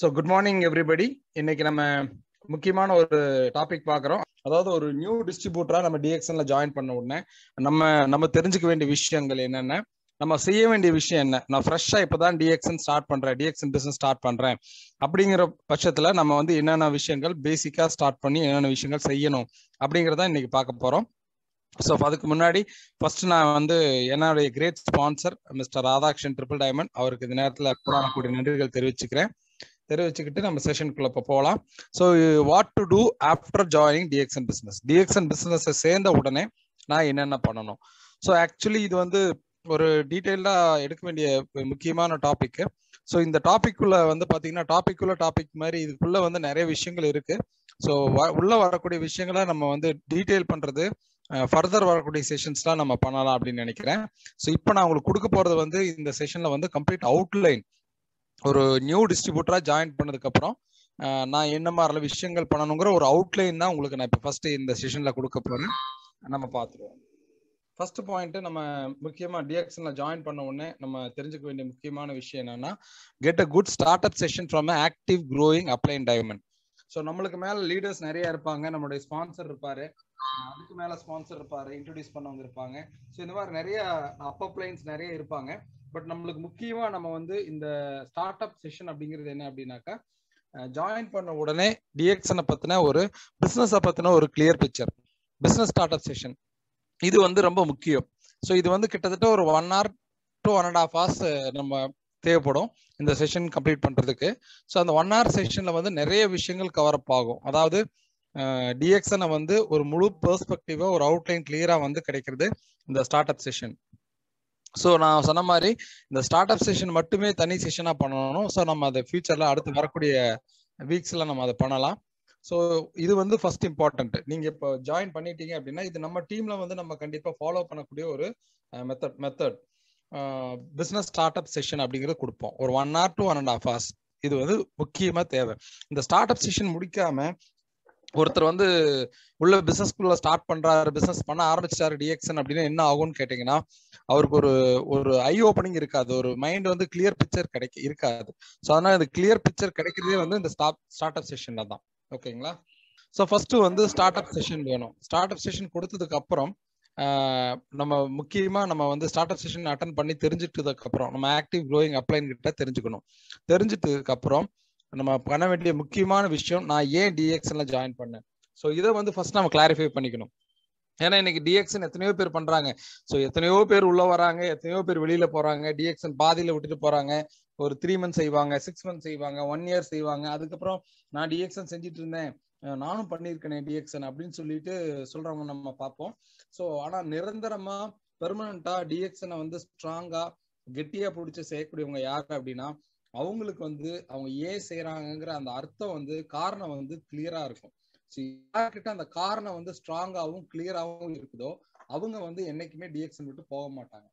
so good morning everybody இன்னைக்கு நம்ம முக்கியமான ஒரு டாபிக் பார்க்குறோம் அதாவது ஒரு நியூ டிஸ்ட்ரிபியூட்டரா நம்ம டிஎக்ஷன்ல ஜாயின் பண்ண உடனே நம்ம நம்ம தெரிஞ்சுக்க வேண்டிய விஷயங்கள் என்னென்ன நம்ம செய்ய வேண்டிய விஷயம் என்ன நான் ஃப்ரெஷ்ஷா இப்பதான் டிஎக்ஷன் ஸ்டார்ட் பண்றேன் டிஎக்ஷன் பிசினஸ் ஸ்டார்ட் பண்றேன் அப்படிங்கிற பட்சத்துல நம்ம வந்து என்னென்ன விஷயங்கள் பேசிக்கா ஸ்டார்ட் பண்ணி என்னென்ன விஷயங்கள் செய்யணும் அப்படிங்கிறத இன்னைக்கு பார்க்க போறோம் ஸோ அதுக்கு முன்னாடி ஃபர்ஸ்ட் நான் வந்து என்னுடைய great sponsor mister Radhakrishnan triple diamond அவருக்கு இந்த நேரத்தில் கூடிய நன்றிகள் தெரிவிச்சுக்கிறேன் தெரிவிச்சுக்கிட்டு நம்ம செஷனுக்குள்ள இப்போ போகலாம் so what to do after joining DXN business DXN பிஸ்னஸை சேர்ந்த உடனே நான் என்னென்ன பண்ணணும் ஸோ ஆக்சுவலி இது வந்து ஒரு டீட்டெயிலாக எடுக்க வேண்டிய முக்கியமான டாபிக் ஸோ இந்த டாபிக்குள்ள வந்து பார்த்தீங்கன்னா டாபிக்குள்ள டாபிக் மாதிரி இதுக்குள்ள வந்து நிறைய விஷயங்கள் இருக்கு ஸோ உள்ள வரக்கூடிய விஷயங்களை நம்ம வந்து டீட்டெயில் பண்றது ஃபர்தர் வரக்கூடிய செஷன்ஸ்லாம் நம்ம பண்ணலாம் அப்படின்னு நினைக்கிறேன் ஸோ இப்போ நான் உங்களுக்கு கொடுக்க போறது வந்து இந்த செஷன்ல வந்து கம்ப்ளீட் அவுட்லைன் ஒரு நியூ டிஸ்ட்ரிபியூட்டரா ஜாயின் பண்ணதுக்கு அப்புறம் நான் என்ன மாதிரிலாம் விஷயங்கள் பண்ணணுங்கிற ஒரு அவுட்லைன் தான் உங்களுக்கு நான் இப்போ ஃபர்ஸ்ட் இந்த செஷன்ல கொடுக்க போறேன் நம்ம பார்த்துருவோம் ஃபர்ஸ்ட் பாயிண்ட் நம்ம முக்கியமா டிஎக்ஷன்ல ஜாயின் பண்ண உடனே நம்ம தெரிஞ்சுக்க வேண்டிய முக்கியமான விஷயம் என்னன்னா get a good start up session from active growing upline diamond so நம்மளுக்கு மேல லீடர்ஸ் நிறைய இருப்பாங்க நம்மளுடைய ஸ்பான்சர் இருப்பாரு அதுக்கு மேல ஸ்பான்சர் இருப்பாரு இன்ட்ரடியூஸ் பண்ணவங்க இருப்பாங்க ஸோ இந்த மாதிரி நிறைய அப் அப்ளைன்ஸ் நிறைய இருப்பாங்க பட் நம்மளுக்கு முக்கியமா நம்ம வந்து இந்த ஸ்டார்ட் அப் செஷன் அப்படிங்கிறது என்ன அப்படின்னாக்கா ஜாயின் பண்ண உடனே டிஎக்ஷனை பத்தின ஒரு பிசினஸை பத்தின ஒரு clear picture business start up session இது வந்து ரொம்ப முக்கியம் ஸோ இது வந்து கிட்டத்தட்ட ஒரு one hour to one and half hours நம்ம தேவைப்படும் இந்த செஷன் கம்ப்ளீட் பண்றதுக்கு ஸோ அந்த ஒன் ஹவர் செஷன்ல வந்து நிறைய விஷயங்கள் கவர் அப் ஆகும் அதாவது டிஎக்ஸனை வந்து ஒரு முழு பெர்ஸ்பெக்டிவா ஒரு அவுட்லைன் கிளியரா வந்து கிடைக்கிறது இந்த ஸ்டார்ட் அப் செஷன் ஸோ நான் சொன்ன மாதிரி இந்த ஸ்டார்ட் அப் செஷன் மட்டுமே தனி செஷனாக பண்ணணும் ஸோ நம்ம அதை ஃபியூச்சரில் அடுத்து வரக்கூடிய வீக்ஸில் நம்ம அதை பண்ணலாம் ஸோ இது வந்து ஃபர்ஸ்ட் இம்பார்ட்டன்ட் நீங்கள் இப்போ ஜாயின் பண்ணிட்டீங்க அப்படின்னா இது நம்ம டீமில் வந்து நம்ம கண்டிப்பாக ஃபாலோ பண்ணக்கூடிய ஒரு method method business start up session அப்படிங்கிறது கொடுப்போம் ஒரு one hour to one and half hours இது வந்து முக்கியமாக தேவை இந்த ஸ்டார்ட் அப் செஷன் முடிக்காம ஒருத்தர் வந்து உள்ள பிசினஸ்குள்ள ஸ்டார்ட் பண்றாரு பிசினஸ் பண்ண ஆரம்பிச்சிட்டாரு டிஎக்ஷன் அப்படின்னு என்ன ஆகும்னு கேட்டீங்கன்னா அவருக்கு ஒரு ஒரு ஐ ஓப்பனிங் இருக்காது ஒரு மைண்ட் வந்து கிளியர் பிக்சர் கிடைக்க இருக்காது ஸோ அதனால இந்த கிளியர் பிக்சர் கிடைக்கிறதே வந்து இந்த ஸ்டாப் ஸ்டார்ட் அப் செஷன்ல தான் ஓகேங்களா ஸோ ஃபர்ஸ்ட் வந்து ஸ்டார்ட் அப் செஷன் வேணும் ஸ்டார்ட் அப் செஷன் கொடுத்ததுக்கு அப்புறம் நம்ம முக்கியமா நம்ம வந்து ஸ்டார்ட் அப் செஷன் அட்டன் பண்ணி தெரிஞ்சிட்டதுக்கு அப்புறம் நம்ம ஆக்டிவ் க்ரோயிங் அப்ளைன் கிட்ட தெரிஞ்சுக்கணும் தெரிஞ்சிட்டதுக்கு அப்புறம் நம்ம பண்ண வேண்டிய முக்கியமான விஷயம் நான் ஏன் டிஎக்ஷன்ல ஜாயின் பண்ணேன் ஸோ இதை வந்து ஃபர்ஸ்ட் நம்ம கிளாரிஃபை பண்ணிக்கணும் ஏன்னா இன்னைக்கு டிஎக்ஷன் எத்தனையோ பேர் பண்றாங்க ஸோ எத்தனையோ பேர் உள்ள வராங்க எத்தனையோ பேர் வெளியில போறாங்க டிஎக்ஷன் பாதியில விட்டுட்டு போறாங்க ஒரு த்ரீ மந்த்ஸ் செய்வாங்க சிக்ஸ் மந்த்ஸ் செய்வாங்க ஒன் இயர் செய்வாங்க அதுக்கப்புறம் நான் டிஎக்ஷன் செஞ்சுட்டு இருந்தேன் நானும் பண்ணியிருக்கேனே டிஎக்ஷன் அப்படின்னு சொல்லிட்டு சொல்றவங்க நம்ம பார்ப்போம் ஸோ ஆனா நிரந்தரமா பெர்மனண்டா டிஎக்ஷனை வந்து ஸ்ட்ராங்கா கெட்டியா பிடிச்சி செய்யக்கூடியவங்க யாரு அப்படின்னா அவங்களுக்கு வந்து அவங்க ஏன் செய்யறாங்கிற அந்த அர்த்தம் வந்து காரணம் வந்து கிளியரா இருக்கும் யார்கிட்ட அந்த காரணம் வந்து ஸ்ட்ராங்காகவும் கிளியராகவும் இருக்குதோ அவங்க வந்து என்னைக்குமே டிஎக்ஷன் விட்டு போக மாட்டாங்க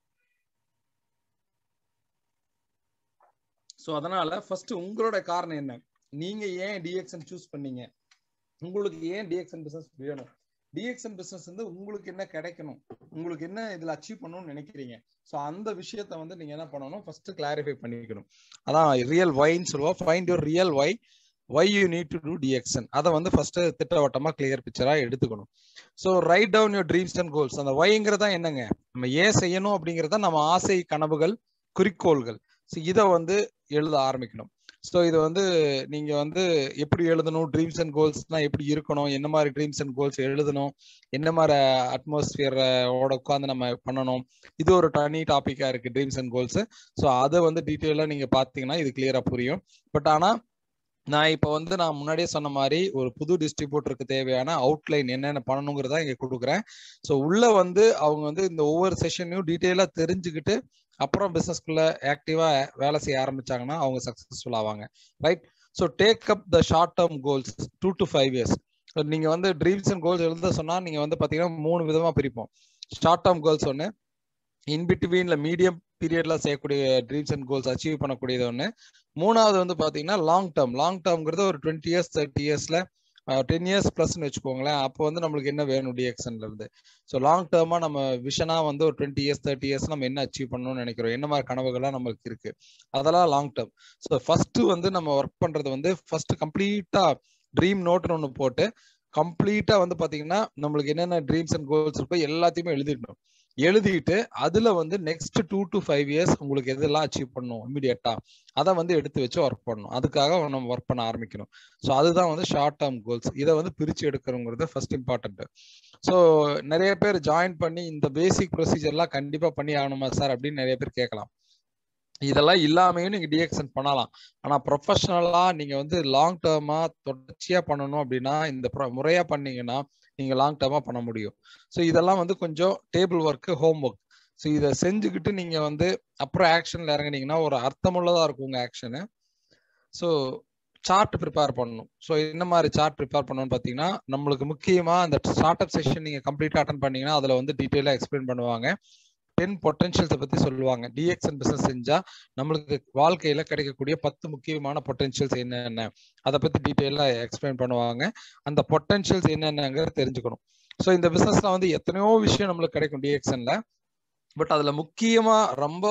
ஸோ அதனால ஃபர்ஸ்ட் உங்களோட காரணம் என்ன நீங்க ஏன் டிஎக்ஷன் சூஸ் பண்ணீங்க உங்களுக்கு ஏன் டிஎக்ஷன் பிசினஸ் வேணும் டிஎக்ஷன் பிசினஸ் வந்து உங்களுக்கு என்ன கிடைக்கணும் உங்களுக்கு என்ன இதுல அச்சீவ் பண்ணணும்னு நினைக்கிறீங்க ஸோ அந்த விஷயத்த வந்து நீங்க என்ன பண்ணணும் ஃபர்ஸ்ட் கிளாரிஃபை பண்ணிக்கணும் அதான் ரியல் ஒய்ன்னு சொல்லுவோம் find your real why why you need to do DXN அதை வந்து ஃபர்ஸ்ட் திட்டவட்டமா கிளியர் பிக்சரா எடுத்துக்கணும் so write down your dreams and goals அந்த ஒய்ங்கிறதா என்னங்க நம்ம ஏன் செய்யணும் அப்படிங்கிறத நம்ம ஆசை கனவுகள் குறிக்கோள்கள் ஸோ இதை வந்து எழுத ஆரம்பிக்கணும் ஸோ இது வந்து நீங்க வந்து எப்படி எழுதணும் ட்ரீம்ஸ் அண்ட் கோல்ஸ்னா எப்படி இருக்கணும் என்ன மாதிரி ட்ரீம்ஸ் அண்ட் கோல்ஸ் எழுதணும் என்ன மாதிரி அட்மாஸ்பியரோட உட்காந்து நம்ம பண்ணணும் இது ஒரு தனி டாபிக்கா இருக்கு ட்ரீம்ஸ் அண்ட் கோல்ஸ் ஸோ அதை வந்து டீட்டெயிலாக நீங்க பார்த்தீங்கன்னா இது கிளியரா புரியும் பட் ஆனா நான் இப்போ வந்து நான் முன்னாடியே சொன்ன மாதிரி ஒரு புது டிஸ்ட்ரிபியூட்டருக்கு தேவையான அவுட்லைன் என்னென்ன பண்ணணுங்கிறதா இங்க கொடுக்குறேன் ஸோ உள்ள வந்து அவங்க வந்து இந்த ஒவ்வொரு செஷனையும் டீட்டெயிலாக தெரிஞ்சுக்கிட்டு அப்புறம் பிசினஸ்க்குள்ள ஆக்டிவா வேலை செய்ய ஆரம்பிச்சாங்கன்னா அவங்க சக்சஸ்ஃபுல் ஆவாங்க right so take up the short term goals two to five years நீங்க வந்து ட்ரீம்ஸ் அண்ட் கோல்ஸ் எழுத சொன்னா நீங்க வந்து பாத்தீங்கன்னா மூணு விதமா பிரிப்போம் ஷார்ட் டேர்ம் கோல்ஸ் ஒன்று இன் பிட்வீன்ல மீடியம் பீரியட்ல செய்யக்கூடிய ட்ரீம்ஸ் அண்ட் கோல்ஸ் அச்சீவ் பண்ணக்கூடியது ஒன்று மூணாவது வந்து பாத்தீங்கன்னா லாங் டேர்ம் லாங் டேர்ம்ங்கிறது ஒரு டுவெண்ட்டி இயர்ஸ் தேர்ட்டி இயர்ஸ்ல டென் இயர்ஸ் ப்ளஸ்ன்னு வச்சுக்கோங்களேன் அப்போ வந்து நம்மளுக்கு என்ன வேணும் டிஎக்ஷன்ல இருந்து ஸோ லாங் டேர்மா நம்ம விஷனா வந்து ஒரு டுவெண்ட்டி இயர்ஸ் தேர்ட்டி இயர்ஸ் நம்ம என்ன அச்சீவ் பண்ணணும்னு நினைக்கிறோம் என்ன மாதிரி கனவுகள்லாம் நம்மளுக்கு இருக்கு அதெல்லாம் லாங் டேர்ம் ஸோ ஃபர்ஸ்ட் வந்து நம்ம ஒர்க் பண்றது வந்து ஃபர்ஸ்ட் கம்ப்ளீட்டா ட்ரீம் நோட்னு ஒன்று போட்டு கம்ப்ளீட்டா வந்து பாத்தீங்கன்னா நம்மளுக்கு என்னென்ன ட்ரீம்ஸ் அண்ட் கோல்ஸ் இருக்கோ எல்லாத்தையுமே எழுதிடணும் எழுதிட்டு அதுல வந்து next two to five years உங்களுக்கு எதெல்லாம் அச்சீவ் பண்ணணும் இமீடியட்டா அதை வந்து எடுத்து வச்சு ஒர்க் பண்ணணும் அதுக்காக நம்ம ஒர்க் பண்ண ஆரம்பிக்கணும் ஸோ அதுதான் வந்து ஷார்ட் டேர்ம் கோல்ஸ் இதை வந்து பிரிச்சு எடுக்கிறோங்கிறது ஃபர்ஸ்ட் இம்பார்ட்டன்ட் ஸோ நிறைய பேர் ஜாயின் பண்ணி இந்த பேசிக் ப்ரொசீஜர்லாம் கண்டிப்பா பண்ணி ஆகணுமா சார் அப்படின்னு நிறைய பேர் கேட்கலாம் இதெல்லாம் இல்லாமையும் நீங்க டிஎக்ஷன் பண்ணலாம் ஆனா ப்ரொஃபஷனலா நீங்க வந்து லாங் டேர்மா தொடர்ச்சியா பண்ணணும் அப்படின்னா இந்த முறையா பண்ணீங்கன்னா நீங்க லாங் டேர்மா பண்ண முடியும் ஸோ இதெல்லாம் வந்து கொஞ்சம் table work home work so இதை செஞ்சுக்கிட்டு நீங்க வந்து அப்புறம் ஆக்ஷன்ல இறங்குனீங்கன்னா ஒரு அர்த்தமுள்ளதா இருக்கும் உங்க ஆக்ஷனு ஸோ சார்ட் ப்ரிப்பேர் பண்ணணும் ஸோ என்ன மாதிரி சார்ட் ப்ரிப்பேர் பண்ணணும்னு பார்த்தீங்கன்னா நம்மளுக்கு முக்கியமாக அந்த ஸ்டார்ட் அப் செஷன் நீங்கள் கம்ப்ளீட்டாக அட்டன் பண்ணீங்கன்னா அதில் வந்து டீட்டெயிலாக எக்ஸ்பிளைன் பண்ணுவாங்க டென் பொட்டன்ஷியல்ஸை பற்றி சொல்லுவாங்க டிஎக்ஷன் பிஸ்னஸ் செஞ்சால் நம்மளுக்கு வாழ்க்கையில் கிடைக்கக்கூடிய பத்து முக்கியமான பொட்டன்ஷியல்ஸ் என்னென்ன அதை பற்றி டீட்டெயிலாக எக்ஸ்பிளைன் பண்ணுவாங்க அந்த பொட்டன்ஷியல்ஸ் என்னென்னங்கிறத தெரிஞ்சுக்கணும் ஸோ இந்த பிஸ்னஸ்ல வந்து எத்தனையோ விஷயம் நம்மளுக்கு கிடைக்கும் டிஎக்ஷன்ல பட் அதுல முக்கியமா ரொம்ப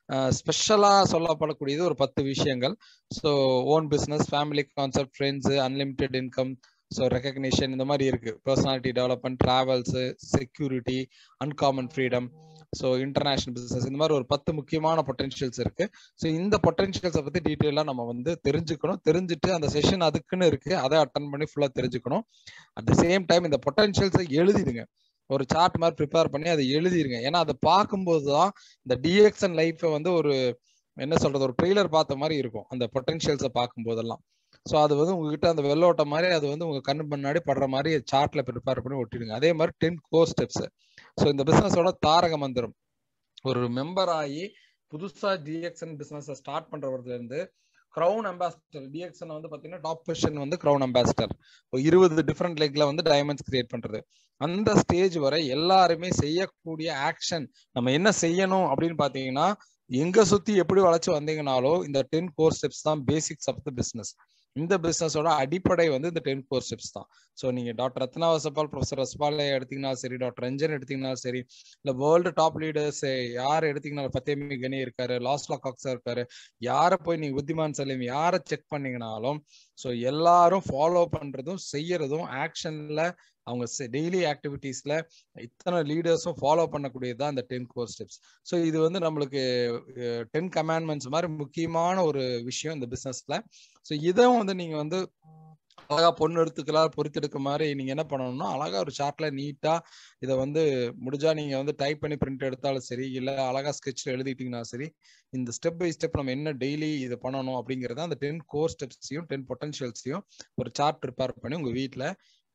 ஸ்பெஷலா சொல்லப்படக்கூடியது ஒரு பத்து விஷயங்கள் so own business family concept friends unlimited income so recognition இந்த மாதிரி இருக்கு personality development travels security uncommon freedom so international business இந்த மாதிரி ஒரு பத்து முக்கியமான பொட்டன்ஷியல்ஸ் இருக்கு ஸோ இந்த பொட்டன்ஷியல்ஸை பத்தி டீட்டெயிலாக நம்ம வந்து தெரிஞ்சுக்கணும் தெரிஞ்சுட்டு அந்த செஷன் அதுக்குன்னு இருக்கு அதை அட்டன் பண்ணி ஃபுல்லாக தெரிஞ்சுக்கணும் அட் த சேம் டைம் இந்த பொட்டன்ஷியல்ஸை எழுதிடுங்க ஒரு சார்ட் மாதிரி ப்ரிப்பேர் பண்ணி அதை எழுதிருங்க ஏன்னா அதை பார்க்கும்போது தான் இந்த டிஎக்ஷன் லைஃப்பை வந்து ஒரு என்ன சொல்றது ஒரு ட்ரெய்லர் பார்த்த மாதிரி இருக்கும் அந்த பொட்டன்ஷியல்ஸை பார்க்கும் போதெல்லாம் ஸோ அது வந்து உங்ககிட்ட அந்த வெள்ளோட்ட மாதிரி அது வந்து உங்க கண்ணு முன்னாடி படுற மாதிரி சார்ட்ல ப்ரிப்பேர் பண்ணி ஒட்டிடுங்க அதே மாதிரி டென் கோர் ஸ்டெப்ஸ் ஸோ இந்த பிசினஸோட தாரக மந்திரம் ஒரு மெம்பர் ஆகி புதுசா டிஎக்ஷன் பிசினஸ் ஸ்டார்ட் பண்றவர்ல இருந்து க்ரௌன் அம்பாசிடர் டிஎக்ஷன் வந்து பாத்தீங்கன்னா டாப் பொசிஷன் வந்து க்ரௌன் அம்பாசிடர் இருபது டிஃப்ரெண்ட் லெக்ல வந்து டைமண்ட்ஸ் கிரியேட் பண்றது அந்த ஸ்டேஜ் வரை எல்லாருமே செய்யக்கூடிய ஆக்ஷன் நம்ம என்ன செய்யணும் அப்படின்னு பாத்தீங்கன்னா எங்க சுத்தி எப்படி வளைச்சு வந்தீங்கனாலும் இந்த டென் கோர் ஸ்டெப்ஸ் தான் பேசிக்ஸ் ஆஃப் த பிசினஸ் இந்த பிசினஸோட அடிப்படை வந்து இந்த டென் கோர் ஸ்டெப்ஸ் தான் ஸோ நீங்க டாக்டர் ரத்னா வசப்பால் ப்ரொஃபசர் ரஸ்பாலே எடுத்தீங்கன்னா சரி டாக்டர் ரஞ்சன் எடுத்தீங்கனாலும் சரி இல்ல வேர்ல்டு டாப் லீடர்ஸ் யார் எடுத்தீங்கனாலும் பத்தேமி கனி இருக்காரு லாஸ்லா காக்ஸா இருக்காரு யாரை போய் நீங்க புத்திமான் சலீம் யாரை செக் பண்ணீங்கனாலும் ஸோ எல்லாரும் ஃபாலோ பண்றதும் செய்யறதும் ஆக்ஷன்ல அவங்க டெய்லி ஆக்டிவிட்டீஸ்ல இத்தனை லீடர்ஸும் ஃபாலோ பண்ணக்கூடியது தான் இந்த டென் கோர் ஸ்டெப்ஸ் ஸோ இது வந்து நம்மளுக்கு டென் கமாண்ட்மெண்ட்ஸ் மாதிரி முக்கியமான ஒரு விஷயம் இந்த பிசினஸ்ல ஸோ இதை வந்து நீங்க வந்து அழகா பொண்ணு எடுத்துக்கலாம் பொறுத்தெடுக்க மாதிரி நீங்க என்ன பண்ணணும்னா அழகா ஒரு சார்ட்ல நீட்டா இதை வந்து முடிஞ்சா நீங்க வந்து டைப் பண்ணி பிரிண்ட் எடுத்தாலும் சரி இல்ல அழகா ஸ்கெட்ச்ல எழுதிட்டீங்கன்னா சரி இந்த ஸ்டெப் பை ஸ்டெப் நம்ம என்ன டெய்லி இதை பண்ணணும் அப்படிங்கறத அந்த டென் கோர் ஸ்டெப்ஸையும் டென் பொட்டன்ஷியல்ஸையும் ஒரு சார்ட் ப்ரிப்பேர் பண்ணி உங்க வீட்டுல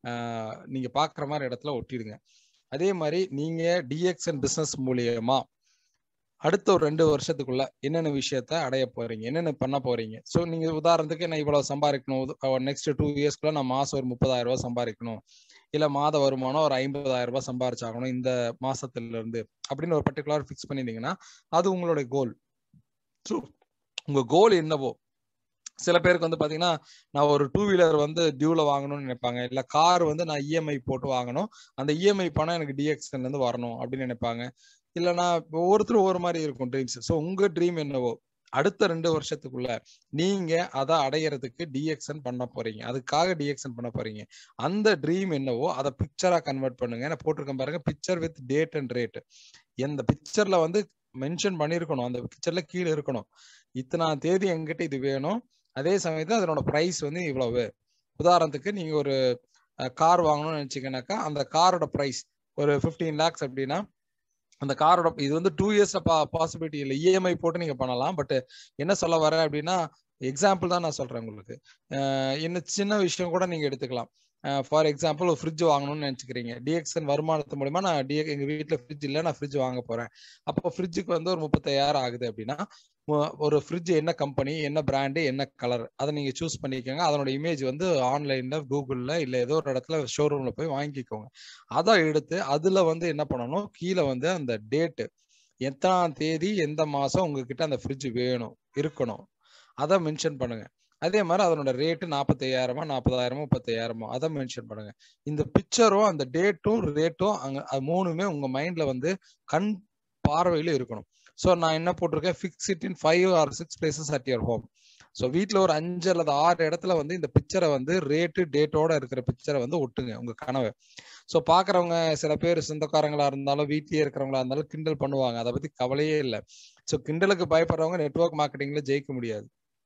நீங்க பாக்குற மாதிரி இடத்துல ஒட்டிடுங்க அதே மாதிரி நீங்க டிஎக்ஸ்என் பிசினஸ் மூலியமா அடுத்த ஒரு ரெண்டு வருஷத்துக்குள்ள என்னென்ன விஷயத்த அடைய போறீங்க என்னென்ன பண்ண போறீங்க ஸோ நீங்க உதாரணத்துக்கு நான் இவ்வளவு சம்பாதிக்கணும் நெக்ஸ்ட் டூ இயர்ஸ்க்குள்ள நான் மாசம் ஒரு முப்பதாயிரம் ரூபாய் சம்பாதிக்கணும் இல்ல மாத வருமானம் ஒரு ஐம்பதாயிரம் ரூபாய் சம்பாரிச்சாகணும் இந்த மாசத்துல இருந்து அப்படின்னு ஒரு பர்டிகுலர் ஃபிக்ஸ் பண்ணிருந்தீங்கன்னா அது உங்களுடைய கோல் ஸோ உங்க கோல் என்னவோ சில பேருக்கு வந்து பாத்தீங்கன்னா நான் ஒரு டூ வீலர் வந்து டியூல வாங்கணும்னு நினைப்பாங்க இல்ல கார் வந்து நான் இஎம்ஐ போட்டு வாங்கணும் அந்த இஎம்ஐ பணம் எனக்கு டிஎக்ஸ்ல இருந்து வரணும் அப்படின்னு நினைப்பாங்க இல்லைன்னா ஒவ்வொருத்தரும் ஒவ்வொரு மாதிரி இருக்கும் ட்ரீம்ஸ் ஸோ உங்க ட்ரீம் என்னவோ அடுத்த ரெண்டு வருஷத்துக்குள்ள நீங்க அதை அடையிறதுக்கு டிஎக்ஷன் பண்ண போறீங்க அதுக்காக டிஎக்ஷன் பண்ண போறீங்க அந்த ட்ரீம் என்னவோ அதை பிக்சரா கன்வெர்ட் பண்ணுங்க நான் போட்டிருக்கேன் பாருங்க picture with date and rate எந்த பிக்சர்ல வந்து மென்ஷன் பண்ணிருக்கணும் அந்த பிக்சர்ல கீழே இருக்கணும் இத்தனாம் தேதி எங்கிட்ட இது வேணும் அதே சமயத்துல அதனோட ப்ரைஸ் வந்து இவ்வளவு உதாரணத்துக்கு நீங்க ஒரு கார் வாங்கணும்னு நினைச்சீங்கன்னாக்கா அந்த காரோட ப்ரைஸ் ஒரு ஃபிஃப்டீன் லேக்ஸ் அப்படின்னா அந்த காரோட இது வந்து டூ இயர்ஸ் பாசிபிலிட்டி இல்லை இஎம்ஐ போட்டு நீங்க பண்ணலாம் பட் என்ன சொல்ல வரேன் அப்படின்னா எக்ஸாம்பிள் தான் நான் சொல்றேன் உங்களுக்கு என்ன சின்ன விஷயம் கூட நீங்க எடுத்துக்கலாம் ஃபார் எக்ஸாம்பிள் ஒரு ஃப்ரிட்ஜ் வாங்கணும்னு நினைச்சுக்கிறீங்க டிஎக்ஸ்என் வருமானத்து மூலியமா நான் டிஎ எங்க வீட்டுல ஃப்ரிட்ஜ் இல்லை நான் ஃப்ரிட்ஜ் வாங்க போறேன் அப்போ ஃப்ரிட்ஜுக்கு வந்து ஒரு முப்பத்தாயிரம் ஆகுது அப்படின்னா ஒரு ஃப்ரிட்ஜ் என்ன கம்பெனி என்ன பிராண்டு என்ன கலர் அதை நீங்க சூஸ் பண்ணிக்கோங்க அதனோட இமேஜ் வந்து ஆன்லைன்ல கூகுள்ல இல்ல ஏதோ ஒரு இடத்துல ஷோரூம்ல போய் வாங்கிக்கோங்க அதை எடுத்து அதுல வந்து என்ன பண்ணணும் கீழே வந்து அந்த டேட்டு எத்தனாம் தேதி எந்த மாசம் உங்ககிட்ட அந்த ஃப்ரிட்ஜ் வேணும் இருக்கணும் அதை மென்ஷன் பண்ணுங்க அதே மாதிரி அதனோட ரேட்டு நாற்பத்தி ஐயாயிரமா நாற்பதாயிரமோ முப்பத்தையாயிரமோ அதை மென்ஷன் பண்ணுங்க இந்த பிக்சரும் அந்த டேட்டும் ரேட்டும் அங்க அது மூணுமே உங்க மைண்ட்ல வந்து கண் பார்வையில இருக்கணும் ஸோ நான் என்ன போட்டிருக்கேன் fix it in five or six places at your home so வீட்டில் ஒரு அஞ்சு அல்லது ஆறு இடத்துல வந்து இந்த பிக்சரை வந்து ரேட்டு டேட்டோட இருக்கிற பிக்சரை வந்து ஒட்டுங்க உங்க கனவை ஸோ பாக்குறவங்க சில பேர் சொந்தக்காரங்களா இருந்தாலும் வீட்லயே இருக்கிறவங்களா இருந்தாலும் கிண்டல் பண்ணுவாங்க அதை பத்தி கவலையே இல்லை ஸோ கிண்டலுக்கு பயப்படுறவங்க நெட்ஒர்க் மார்க்கெட்டிங்ல ஜெயிக்க முடியாது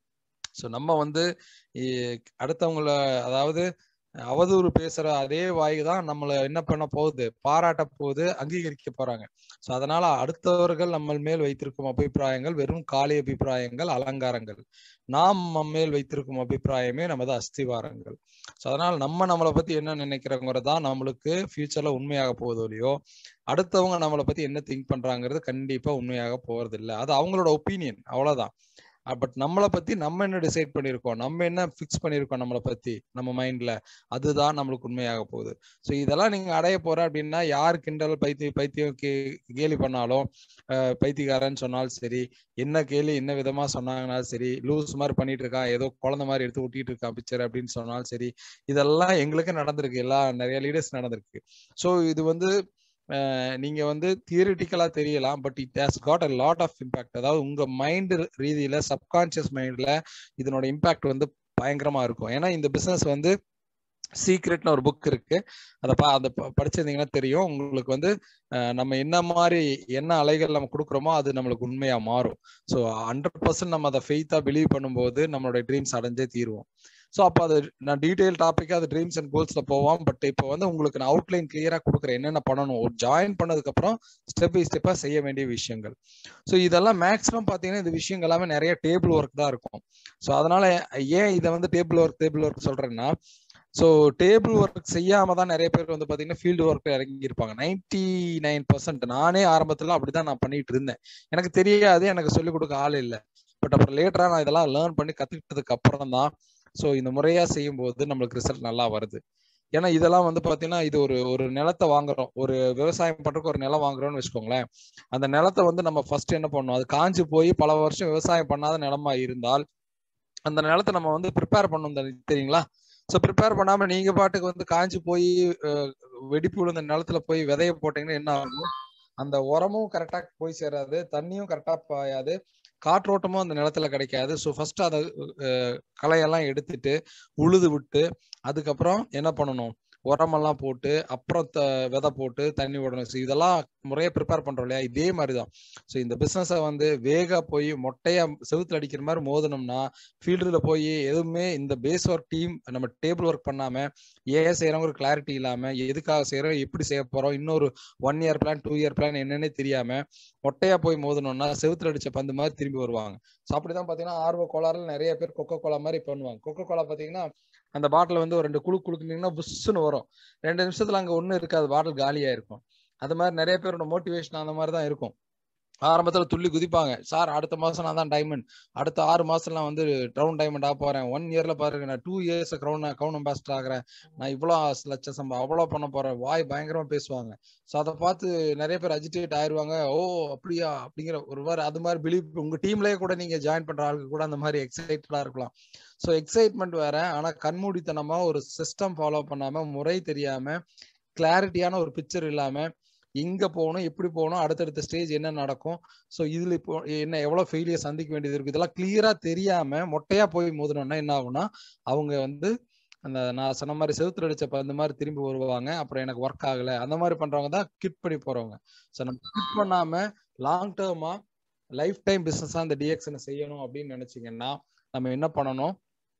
ஸோ நம்ம வந்து அடுத்தவங்கள அதாவது அவதூறு பேசுற அதே வாய் தான் நம்மள என்ன பண்ண போகுது பாராட்ட போகுது அங்கீகரிக்க போறாங்க ஸோ அதனால அடுத்தவர்கள் நம்ம மேல் வைத்திருக்கும் அபிப்பிராயங்கள் வெறும் காலி அபிப்பிராயங்கள் அலங்காரங்கள் நாம் மேல் வைத்திருக்கும் அபிப்பிராயமே நமது அஸ்திவாரங்கள் ஸோ அதனால நம்ம நம்மளை பத்தி என்ன நினைக்கிறோங்கிறது தான் நம்மளுக்கு ஃபியூச்சர்ல உண்மையாக போகுது இல்லையோ அடுத்தவங்க நம்மளை பத்தி என்ன திங்க் பண்றாங்கிறது கண்டிப்பா உண்மையாக போறது இல்லை அது அவங்களோட ஒப்பீனியன் அவ்வளவுதான் பட் நம்மளை பத்தி நம்ம என்ன டிசைட் பண்ணிருக்கோம் நம்ம என்ன ஃபிக்ஸ் பண்ணிருக்கோம் நம்மளை பத்தி நம்ம மைண்ட்ல அதுதான் நம்மளுக்கு உண்மையாக போகுது ஸோ இதெல்லாம் நீங்க அடைய போற அப்படின்னா யார் கிண்டல் பைத்தியம் பைத்தியம் கே கேலி பண்ணாலும் பைத்தியக்காரன்னு சொன்னாலும் சரி என்ன கேலி என்ன விதமா சொன்னாங்கனாலும் சரி லூஸ் மாதிரி பண்ணிட்டு இருக்கான் ஏதோ குழந்தை மாதிரி எடுத்து ஒட்டிட்டு இருக்கான் பிக்சர் அப்படின்னு சொன்னாலும் சரி இதெல்லாம் எங்களுக்கு நடந்திருக்கு எல்லாம் நிறைய லீடர்ஸ் நடந்திருக்கு ஸோ இது வந்து நீங்க வந்து தியரிட்டிக்கலா தெரியலாம் but it has got a lot of impact அதாவது உங்க மைண்ட் ரீதியில சப்கான்சியஸ் மைண்ட்ல இதனோட இம்பாக்ட் வந்து பயங்கரமா இருக்கும் ஏன்னா இந்த பிசினஸ் வந்து சீக்ரெட்னு ஒரு புக் இருக்கு அதை பா அதை படிச்சிருந்தீங்கன்னா தெரியும் உங்களுக்கு வந்து நம்ம என்ன மாதிரி என்ன அலைகள் நம்ம கொடுக்குறோமோ அது நம்மளுக்கு உண்மையா மாறும் ஸோ ஹண்ட்ரட் பர்சன்ட் நம்ம அதை ஃபெய்த்தா பிலீவ் பண்ணும்போது நம்மளோட ட்ரீம்ஸ் அடைஞ்சே தீருவோம் ஸோ அப்போ அது நான் டீடைல் டாப்பிக்காக அது ட்ரீம்ஸ் அண்ட் கோல்ஸ்ல போவோம் பட் இப்போ வந்து உங்களுக்கு நான் அவுட்லைன் கிளியரா கொடுக்குறேன் என்னென்ன பண்ணணும் ஒரு ஜாயின் பண்ணதுக்கப்புறம் ஸ்டெப் பை ஸ்டெப்பாக செய்ய வேண்டிய விஷயங்கள் ஸோ இதெல்லாம் மேக்ஸிமம் பார்த்தீங்கன்னா இந்த விஷயங்கள் எல்லாமே நிறைய டேபிள் ஒர்க் தான் இருக்கும் ஸோ அதனால ஏன் இதை வந்து டேபிள் ஒர்க் டேபிள் ஒர்க் சொல்றேன்னா ஸோ டேபிள் ஒர்க் செய்யாம தான் நிறைய பேர் வந்து பாத்தீங்கன்னா ஃபீல்டு ஒர்க் இறங்கி இருப்பாங்க நைன்டி நைன் பர்சன்ட் நானே ஆரம்பத்துல அப்படிதான் நான் பண்ணிட்டு இருந்தேன் எனக்கு தெரியாது எனக்கு சொல்லிக் கொடுக்க ஆள் இல்லை பட் அப்புறம் லேட்டரா நான் இதெல்லாம் லேர்ன் பண்ணி கத்துக்கிட்டதுக்கு அப்புறம் தான் ஸோ இந்த முறையா செய்யும் போது நம்மளுக்கு ரிசல்ட் நல்லா வருது ஏன்னா இதெல்லாம் வந்து பாத்தீங்கன்னா இது ஒரு ஒரு நிலத்தை வாங்குறோம் ஒரு விவசாயம் பண்றதுக்கு ஒரு நிலம் வாங்குறோம்னு வச்சுக்கோங்களேன் அந்த நிலத்தை வந்து நம்ம ஃபர்ஸ்ட் என்ன பண்ணணும் அது காஞ்சு போய் பல வருஷம் விவசாயம் பண்ணாத நிலமா இருந்தால் அந்த நிலத்தை நம்ம வந்து ப்ரிப்பேர் பண்ணணும் தெரியுங்களா ஸோ ப்ரிப்பேர் பண்ணாம நீங்க பாட்டுக்கு வந்து காஞ்சு போய் வெடிப்பு விழுந்த நிலத்துல போய் விதைய போட்டீங்கன்னா என்ன ஆகும் அந்த உரமும் கரெக்டா போய் சேராது தண்ணியும் கரெக்டா பாயாது காற்றோட்டமும் அந்த நிலத்துல கிடைக்காது ஸோ ஃபர்ஸ்ட் அதை களையெல்லாம் எடுத்துட்டு உழுது விட்டு அதுக்கப்புறம் என்ன பண்ணணும் உரமெல்லாம் போட்டு அப்புறம் விதை போட்டு தண்ணி விடணும் ஸோ இதெல்லாம் முறையை ப்ரிப்பேர் பண்றோம் இல்லையா இதே மாதிரி தான் ஸோ இந்த பிஸ்னஸை வந்து வேகா போய் மொட்டையா செவுத்துல அடிக்கிற மாதிரி மோதனோம்னா ஃபீல்டுல போய் எதுவுமே இந்த பேஸ் ஒர்க் டீம் நம்ம டேபிள் ஒர்க் பண்ணாம ஏன் செய்யறோம் ஒரு கிளாரிட்டி இல்லாம எதுக்காக செய்யறோம் எப்படி செய்ய போறோம் இன்னொரு one year plan two year plan என்னன்னே தெரியாம மொட்டையா போய் மோதனோம்னா செவுத்துல அடிச்ச பந்து மாதிரி திரும்பி வருவாங்க ஸோ அப்படிதான் பாத்தீங்கன்னா ஆர்வ கோளாறுல நிறைய பேர் கொக்கோ கோலா மாதிரி பண்ணுவாங்க கொக்கோ கோலா பாத்தீங்கன்னா அந்த பாட்டில் வந்து ஒரு ரெண்டு குழு குழுக்குனீங்கன்னா புஷ்ஷுன்னு வரும் ரெண்டு நிமிஷத்துல அங்க ஒண்ணு இருக்காது பாட்டில் காலியா இருக்கும் அது மாதிரி நிறைய பேரோட மோட்டிவேஷன் அந்த மாதிரி தான் இருக்கும் ஆரம்பத்துல துள்ளி குதிப்பாங்க சார் அடுத்த மாசம் நான் தான் டைமண்ட் அடுத்த ஆறு மாசம் நான் வந்து க்ரௌன் டைமண்ட் ஆக போறேன் ஒன் இயர்ல பாருங்க நான் டூ இயர்ஸ் க்ரௌன் கவுன் அம்பாஸ்டர் ஆகிறேன் நான் இவ்வளவு லட்சம் சம்பா அவ்வளவு பண்ண போறேன் வாய் பயங்கரமா பேசுவாங்க ஸோ அதை பார்த்து நிறைய பேர் அஜிடேட் ஆயிருவாங்க ஓ அப்படியா அப்படிங்கிற ஒரு மாதிரி அது மாதிரி பிலீவ் உங்க டீம்லயே கூட நீங்க ஜாயின் பண்ற ஆளுக்கு கூட அந்த மாதிரி எக்ஸைட்டடா இருக்கலாம் ஸோ எக்ஸைட்மெண்ட் வேற ஆனா கண்மூடித்தனமா ஒரு சிஸ்டம் ஃபாலோ பண்ணாம முறை தெரியாம கிளாரிட்டியான ஒரு பிக்சர் இல்லாம எங்க போகணும் எப்படி போகணும் அடுத்தடுத்த ஸ்டேஜ் என்ன நடக்கும் ஸோ இதுல இப்போ என்ன எவ்வளவு ஃபெயிலியர் சந்திக்க வேண்டியது இருக்கு இதெல்லாம் கிளியரா தெரியாம மொட்டையா போய் மோதணும்னா என்ன ஆகும்னா அவங்க வந்து அந்த நான் சொன்ன மாதிரி செவுத்துல அடிச்சப்ப அந்த மாதிரி திரும்பி வருவாங்க அப்புறம் எனக்கு ஒர்க் ஆகல அந்த மாதிரி பண்றவங்க தான் கிட் பண்ணி போறவங்க ஸோ நம்ம கிட் பண்ணாம லாங் டேர்மா லைஃப் டைம் பிசினஸா அந்த டிஎக்ஷனை செய்யணும் அப்படின்னு நினைச்சீங்கன்னா நம்ம என்ன பண்ணணும்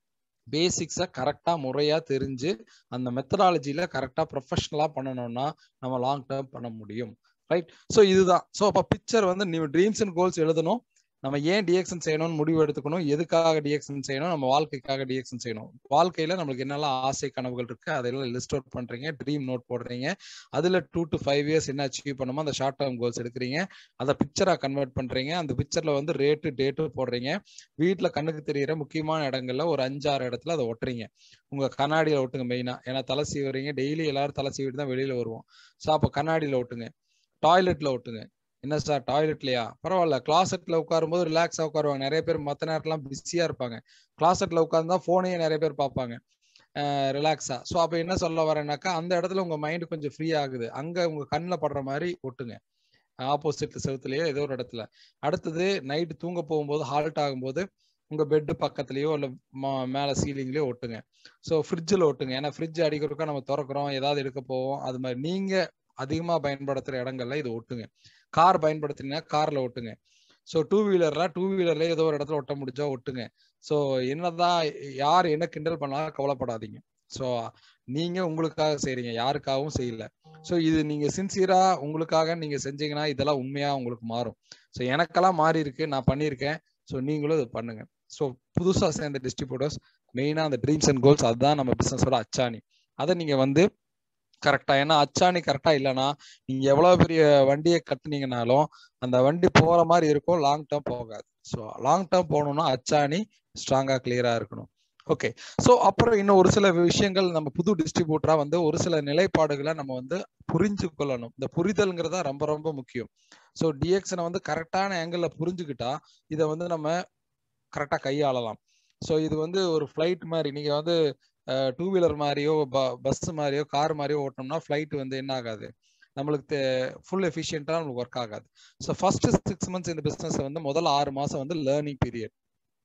பேசிக்ஸை கரெக்டாக முறையாக தெரிஞ்சு அந்த மெத்தடாலஜியில் கரெக்டாக ப்ரொஃபஷனலாக பண்ணணும்னா நம்ம லாங் டேர்ம் பண்ண முடியும் ரைட் ஸோ இதுதான் ஸோ அப்போ பிக்சர் வந்து நீ ட்ரீம்ஸ் அண்ட் கோல்ஸ் எழுதணும் நம்ம ஏன் டிஎக்ஷன் செய்யணும்னு முடிவு எடுத்துக்கணும் எதுக்காக டிஎக்ஷன் செய்யணும் நம்ம வாழ்க்கைக்காக டிஎக்ஷன் செய்யணும் வாழ்க்கையில நம்மளுக்கு என்னெல்லாம் ஆசை கனவுகள் இருக்கு அதெல்லாம் லிஸ்ட் அவுட் பண்றீங்க ட்ரீம் நோட் போடுறீங்க அதுல டூ டு ஃபைவ் இயர்ஸ் என்ன அச்சீவ் பண்ணுமோ அந்த ஷார்ட் டேர்ம் கோல்ஸ் எடுக்கிறீங்க அதை பிக்சரா கன்வெர்ட் பண்றீங்க அந்த பிக்சர்ல வந்து ரேட்டு டேட்டு போடுறீங்க வீட்டுல கண்ணுக்கு தெரியிற முக்கியமான இடங்கள்ல ஒரு அஞ்சாறு இடத்துல அதை ஒட்டுறீங்க உங்க கண்ணாடியில ஒட்டுங்க மெயினா ஏன்னா தலை சீவுறீங்க டெய்லி எல்லாரும் தலை சீவிட்டு தான் வெளியில வருவோம் ஸோ அப்போ கண்ணாடியில ஒட்டுங்க டாய்லெட்ல ஒட்டுங்க என்ன சார் டாய்லெட்லயா பரவாயில்ல கிளாசெட்ல உட்காரும்போது ரிலாக்ஸா உட்காருவாங்க நிறைய பேர் மத்த நேரத்துலாம் பிஸியா இருப்பாங்க கிளாசெட்ல உட்கார்ந்தா போனையே நிறைய பேர் பார்ப்பாங்க ரிலாக்ஸா ஸோ அப்போ என்ன சொல்ல வரேன்னாக்கா அந்த இடத்துல உங்க மைண்ட் கொஞ்சம் ஃப்ரீ ஆகுது அங்க உங்க கண்ணில் படுற மாதிரி ஒட்டுங்க ஆப்போசிட் செவத்துலயோ ஏதோ ஒரு இடத்துல அடுத்தது நைட்டு தூங்க போகும்போது ஹால்ட் ஆகும்போது உங்க பெட்டு பக்கத்துலயோ இல்ல மேல சீலிங்லயோ ஒட்டுங்க ஸோ ஃப்ரிட்ஜில் ஒட்டுங்க ஏன்னா ஃப்ரிட்ஜ் அடிக்கிறதுக்கா நம்ம திறக்கிறோம் ஏதாவது எடுக்க போவோம் அது மாதிரி நீங்க அதிகமா பயன்படுத்துற இடங்கள்ல இது ஒட்டுங்க கார் பயன்படுத்தினீங்கன்னா கார்ல ஒட்டுங்க ஸோ டூ வீலர்ல டூ வீலர்ல ஏதோ ஒரு இடத்துல ஒட்ட முடிஞ்சா ஒட்டுங்க ஸோ என்னதான் யார் என்ன கிண்டல் பண்ணாலும் கவலைப்படாதீங்க ஸோ நீங்க உங்களுக்காக செய்றீங்க யாருக்காகவும் செய்யல ஸோ இது நீங்க சின்சியரா உங்களுக்காக நீங்க செஞ்சீங்கன்னா இதெல்லாம் உண்மையா உங்களுக்கு மாறும் ஸோ எனக்கெல்லாம் மாறி இருக்கு நான் பண்ணியிருக்கேன் ஸோ நீங்களும் இது பண்ணுங்க ஸோ புதுசா சேர்ந்த டிஸ்ட்ரிபியூட்டர்ஸ் மெயினா அந்த ட்ரீம்ஸ் அண்ட் கோல்ஸ் அதுதான் நம்ம பிசினஸோட அச்சாணி அதை நீங்க வந்து கரெக்டா ஏன்னா அச்சாணி கரெக்டா இல்லைன்னா நீங்க எவ்வளவு பெரிய வண்டியை கட்டுனீங்கனாலும் அந்த வண்டி போற மாதிரி இருக்கும் லாங் டேர்ம் போகாது ஸோ லாங் டேர்ம் போகணும்னா அச்சாணி ஸ்ட்ராங்கா கிளியரா இருக்கணும் ஓகே ஸோ அப்புறம் இன்னும் ஒரு சில விஷயங்கள் நம்ம புது டிஸ்ட்ரிபியூட்டரா வந்து ஒரு சில நிலைப்பாடுகளை நம்ம வந்து புரிஞ்சு கொள்ளணும் இந்த புரிதல்ங்கிறதா ரொம்ப ரொம்ப முக்கியம் ஸோ டிஎக்ஷனை வந்து கரெக்டான ஆங்கிள் புரிஞ்சுக்கிட்டா இதை வந்து நம்ம கரெக்டா கையாளலாம் ஸோ இது வந்து ஒரு ஃபிளைட் மாதிரி நீங்க வந்து டூ வீலர் மாதிரியோ பஸ் மாதிரியோ கார் மாதிரியோ ஓட்டணும்னா ஃபிளைட் வந்து என்ன ஆகாது நம்மளுக்கு ஃபுல் எஃபிஷியண்டா நம்மளுக்கு ஒர்க் ஆகாது ஸோ ஃபர்ஸ்ட் சிக்ஸ் மந்த்ஸ் இந்த பிசினஸ் வந்து முதல் ஆறு மாசம் வந்து லேர்னிங் பீரியட்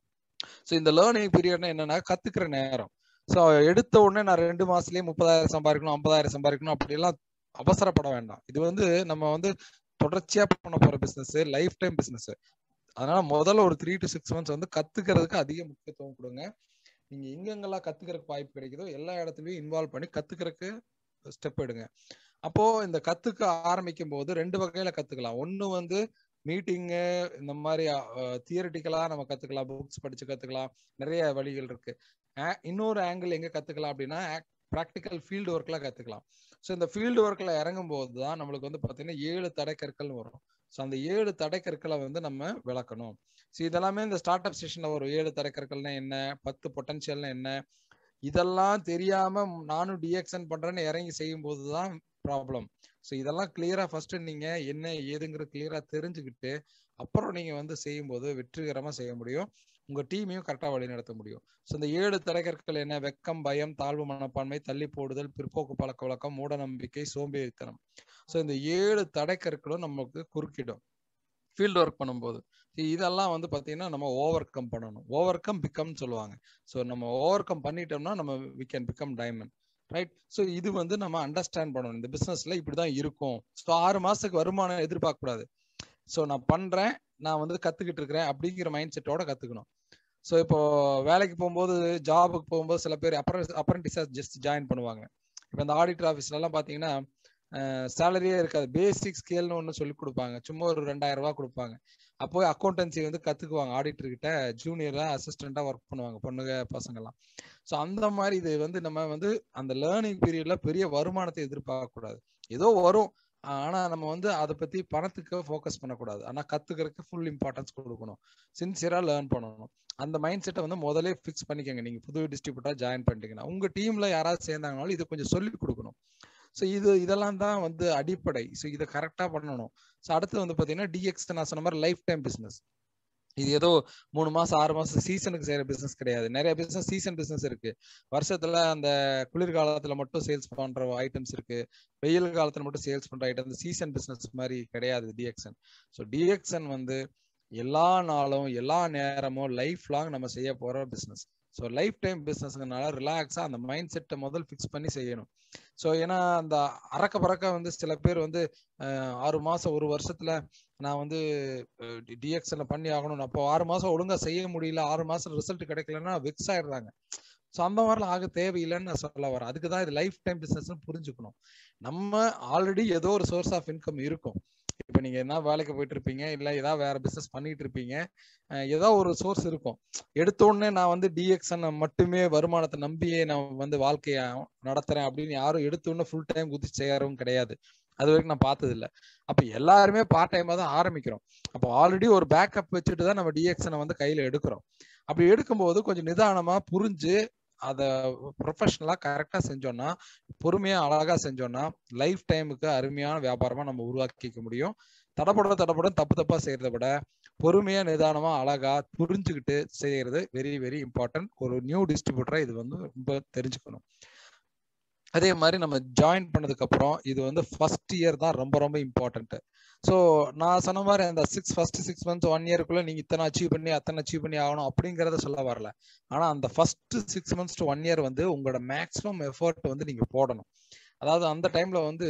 ஸோ இந்த லேர்னிங் பீரியட்னா என்னன்னா கத்துக்கிற நேரம் ஸோ எடுத்த உடனே நான் ரெண்டு மாசத்துலயே முப்பதாயிரம் சம்பாதிக்கணும் ஐம்பதாயிரம் சம்பாதிக்கணும் அப்படிலாம் அவசரப்பட வேண்டாம் இது வந்து நம்ம வந்து தொடர்ச்சியா பண்ண போற பிசினஸ் லைஃப் டைம் பிசினஸ் அதனால முதல்ல ஒரு த்ரீ டு சிக்ஸ் மந்த்ஸ் வந்து கத்துக்கிறதுக்கு அதிக முக்கியத்துவம் கொடுங்க நீங்க எங்கெங்கெல்லாம் கத்துக்கிறதுக்கு வாய்ப்பு கிடைக்குதோ எல்லா இடத்துலயும் இன்வால்வ் பண்ணி கத்துக்கிறதுக்கு ஸ்டெப் எடுங்க அப்போ இந்த கத்துக்க ஆரம்பிக்கும் போது ரெண்டு வகையில கத்துக்கலாம் ஒண்ணு வந்து மீட்டிங்கு இந்த மாதிரி தியரிட்டிக்கலா நம்ம கத்துக்கலாம் புக்ஸ் படிச்சு கத்துக்கலாம் நிறைய வழிகள் இருக்கு இன்னொரு ஆங்கிள் எங்க கத்துக்கலாம் அப்படின்னா ப்ராக்டிக்கல் ஃபீல்டு ஒர்க்ல கத்துக்கலாம் ஸோ இந்த ஃபீல்டு ஒர்க்ல இறங்கும் போது தான் நம்மளுக்கு வந்து பாத்தீங்கன்னா ஏழு தடைக்கற்கள் வரும் ஸோ அந்த ஏழு தடைக்கற்களை வந்து நம்ம விளக்கணும் ஸோ இதெல்லாமே இந்த ஸ்டார்ட் அப் செஷன்ல ஒரு ஏழு தடைக்கற்கள்னா என்ன பத்து பொட்டன்ஷியல்னா என்ன இதெல்லாம் தெரியாம நானும் டிஎக்ஷன் பண்றேன்னு இறங்கி செய்யும் போதுதான் ப்ராப்ளம் ஸோ இதெல்லாம் கிளியரா ஃபர்ஸ்ட் நீங்க என்ன ஏதுங்கிறது கிளியரா தெரிஞ்சுக்கிட்டு அப்புறம் நீங்க வந்து செய்யும்போது வெற்றிகரமா செய்ய முடியும் உங்க டீமையும் கரெக்டா வழி நடத்த முடியும் ஸோ இந்த ஏழு தடைக்கற்கள் என்ன வெக்கம் பயம் தாழ்வு மனப்பான்மை தள்ளி போடுதல் பிற்போக்கு பழக்க வழக்கம் மூட நம்பிக்கை சோம்பேறித்தனம் ஸோ இந்த ஏழு தடைக்கற்களும் நமக்கு குறுக்கிடும் ஃபீல்டு ஒர்க் பண்ணும்போது இதெல்லாம் வந்து பார்த்தீங்கன்னா நம்ம ஓவர் கம் பண்ணணும் ஓவர் கம் பிகம்னு சொல்லுவாங்க ஸோ நம்ம ஓவர் கம் பண்ணிட்டோம்னா நம்ம we can become diamond right so இது வந்து நம்ம அண்டர்ஸ்டாண்ட் பண்ணணும் இந்த பிஸ்னஸ்ல இப்படிதான் இருக்கும் ஸோ ஆறு மாசத்துக்கு வருமானம் எதிர்பார்க்க கூடாது ஸோ நான் பண்றேன் நான் வந்து கத்துக்கிட்டு இருக்கிறேன் அப்படிங்கிற மைண்ட் செட்டோட கத்துக்கணும் ஸோ இப்போ வேலைக்கு போகும்போது ஜாபுக்கு போகும்போது சில பேர் அப்ரண்டிஸா ஜஸ்ட் ஜாயின் பண்ணுவாங்க இப்போ இந்த ஆடிட்டர் ஆஃபீஸ்ல எல்லாம் பாத்தீங்கன்னா சேலரியே இருக்காது பேசிக் ஸ்கேல்னு ஒன்று சொல்லி கொடுப்பாங்க சும்மா ஒரு ரெண்டாயிரம் ரூபாய் கொடுப்பாங்க அப்போ அக்கௌண்டன்சி வந்து கத்துக்குவாங்க ஆடிட்டர் கிட்ட ஜூனியரா அசிஸ்டண்டா ஒர்க் பண்ணுவாங்க பொண்ணுங்க பசங்கெல்லாம் ஸோ அந்த மாதிரி இது வந்து நம்ம வந்து அந்த லேர்னிங் பீரியட்ல பெரிய வருமானத்தை எதிர்பார்க்க கூடாது ஏதோ வரும் ஆனா நம்ம வந்து அதை பத்தி பணத்துக்கு ஃபோக்கஸ் பண்ணக்கூடாது ஆனா கத்துக்கிறதுக்கு ஃபுல் இம்பார்ட்டன்ஸ் கொடுக்கணும் சின்சியரா லேர்ன் பண்ணணும் அந்த மைண்ட் செட்டை வந்து முதலே ஃபிக்ஸ் பண்ணிக்கோங்க நீங்க புது டிஸ்ட்ரிபியூட்டா ஜாயின் பண்ணிட்டீங்கன்னா உங்க டீம்ல யாராவது சேர்ந்தாங்கனாலும் இதை கொஞ்சம் சொல்லி கொடுக்கணும் ஸோ இது இதெல்லாம் தான் வந்து அடிப்படை ஸோ இதை கரெக்டாக பண்ணணும் ஸோ அடுத்து வந்து பார்த்தீங்கன்னா டிஎக்ஸ் நான் சொன்ன மாதிரி லைஃப் டைம் பிஸ்னஸ் இது ஏதோ மூணு மாசம் ஆறு மாசம் சீசனுக்கு செய்யற பிசினஸ் கிடையாது நிறைய பிசினஸ் சீசன் பிசினஸ் இருக்கு வருஷத்துல அந்த குளிர்காலத்துல மட்டும் சேல்ஸ் பண்ற ஐட்டம்ஸ் இருக்கு வெயில் காலத்துல மட்டும் சேல்ஸ் பண்ற ஐட்டம் சீசன் பிசினஸ் மாதிரி கிடையாது டிஎக்ஸன் ஸோ டிஎக்ஸன் வந்து எல்லா நாளும் எல்லா நேரமும் லைஃப் லாங் நம்ம செய்ய போற பிசினஸ் ஸோ லைஃப் டைம் பிஸ்னஸ்னால ரிலாக்ஸா அந்த மைண்ட் செட்டை முதல் ஃபிக்ஸ் பண்ணி செய்யணும் ஸோ ஏன்னா அந்த அறக்க பறக்க வந்து சில பேர் வந்து ஆறு மாசம் ஒரு வருஷத்துல நான் வந்து டிஎக்ஷன்ல பண்ணி ஆகணும் அப்போ ஆறு மாசம் ஒழுங்கா செய்ய முடியல ஆறு மாசம் ரிசல்ட் கிடைக்கலன்னா வெக்ஸ் ஆயிடுறாங்க ஸோ அந்த மாதிரிலாம் ஆக தேவையில்லைன்னு நான் சொல்ல வரேன் அதுக்கு தான் இது லைஃப் டைம் பிசினஸ் புரிஞ்சுக்கணும் நம்ம ஆல்ரெடி ஏதோ ஒரு சோர்ஸ் ஆஃப் இன்கம் இருக்கும் இப்போ நீங்க என்ன வேலைக்கு போயிட்டு இருப்பீங்க இல்ல ஏதாவது வேற பிசினஸ் பண்ணிட்டு இருப்பீங்க ஏதோ ஒரு சோர்ஸ் இருக்கும் எடுத்த உடனே நான் வந்து டிஎக்ஷன் மட்டுமே வருமானத்தை நம்பியே நான் வந்து வாழ்க்கைய நடத்துறேன் அப்படின்னு யாரும் எடுத்த உடனே ஃபுல் டைம் குதிச்சு செய்யறவும் கிடையாது அது வரைக்கும் நான் பார்த்தது இல்லை அப்ப எல்லாருமே பார்ட் டைமா தான் ஆரம்பிக்கிறோம் அப்போ ஆல்ரெடி ஒரு பேக்கப் வச்சுட்டு தான் நம்ம டிஎக்ஷனை வந்து கையில எடுக்கிறோம் அப்படி எடுக்கும்போது கொஞ்சம் நிதானமா புரிஞ்சு அதை ப்ரொஃபஷனலா கரெக்டா செஞ்சோம்னா பொறுமையா அழகா செஞ்சோம்னா லைஃப் டைமுக்கு அருமையான வியாபாரமா நம்ம உருவாக்கிக்க முடியும் தடப்பட தடப்பட தப்பு தப்பா செய்யறத விட பொறுமையா நிதானமா அழகா புரிஞ்சுக்கிட்டு செய்யறது வெரி வெரி இம்பார்ட்டன்ட் ஒரு நியூ டிஸ்ட்ரிபியூட்டரை இது வந்து ரொம்ப தெரிஞ்சுக்கணும் அதே மாதிரி நம்ம ஜாயின் பண்ணதுக்கு அப்புறம் இது வந்து ஃபர்ஸ்ட் இயர் தான் ரொம்ப ரொம்ப இம்பார்ட்டன்ட் ஸோ நான் சொன்ன மாதிரி அந்த six first six months one இயருக்குள்ள நீங்க இத்தனை அச்சீவ் பண்ணி அத்தனை அச்சீவ் பண்ணி ஆகணும் அப்படிங்கறத சொல்ல வரல ஆனா அந்த first six months to one year வந்து உங்களோட மேக்ஸிமம் எஃபர்ட் வந்து நீங்க போடணும் அதாவது அந்த டைம்ல வந்து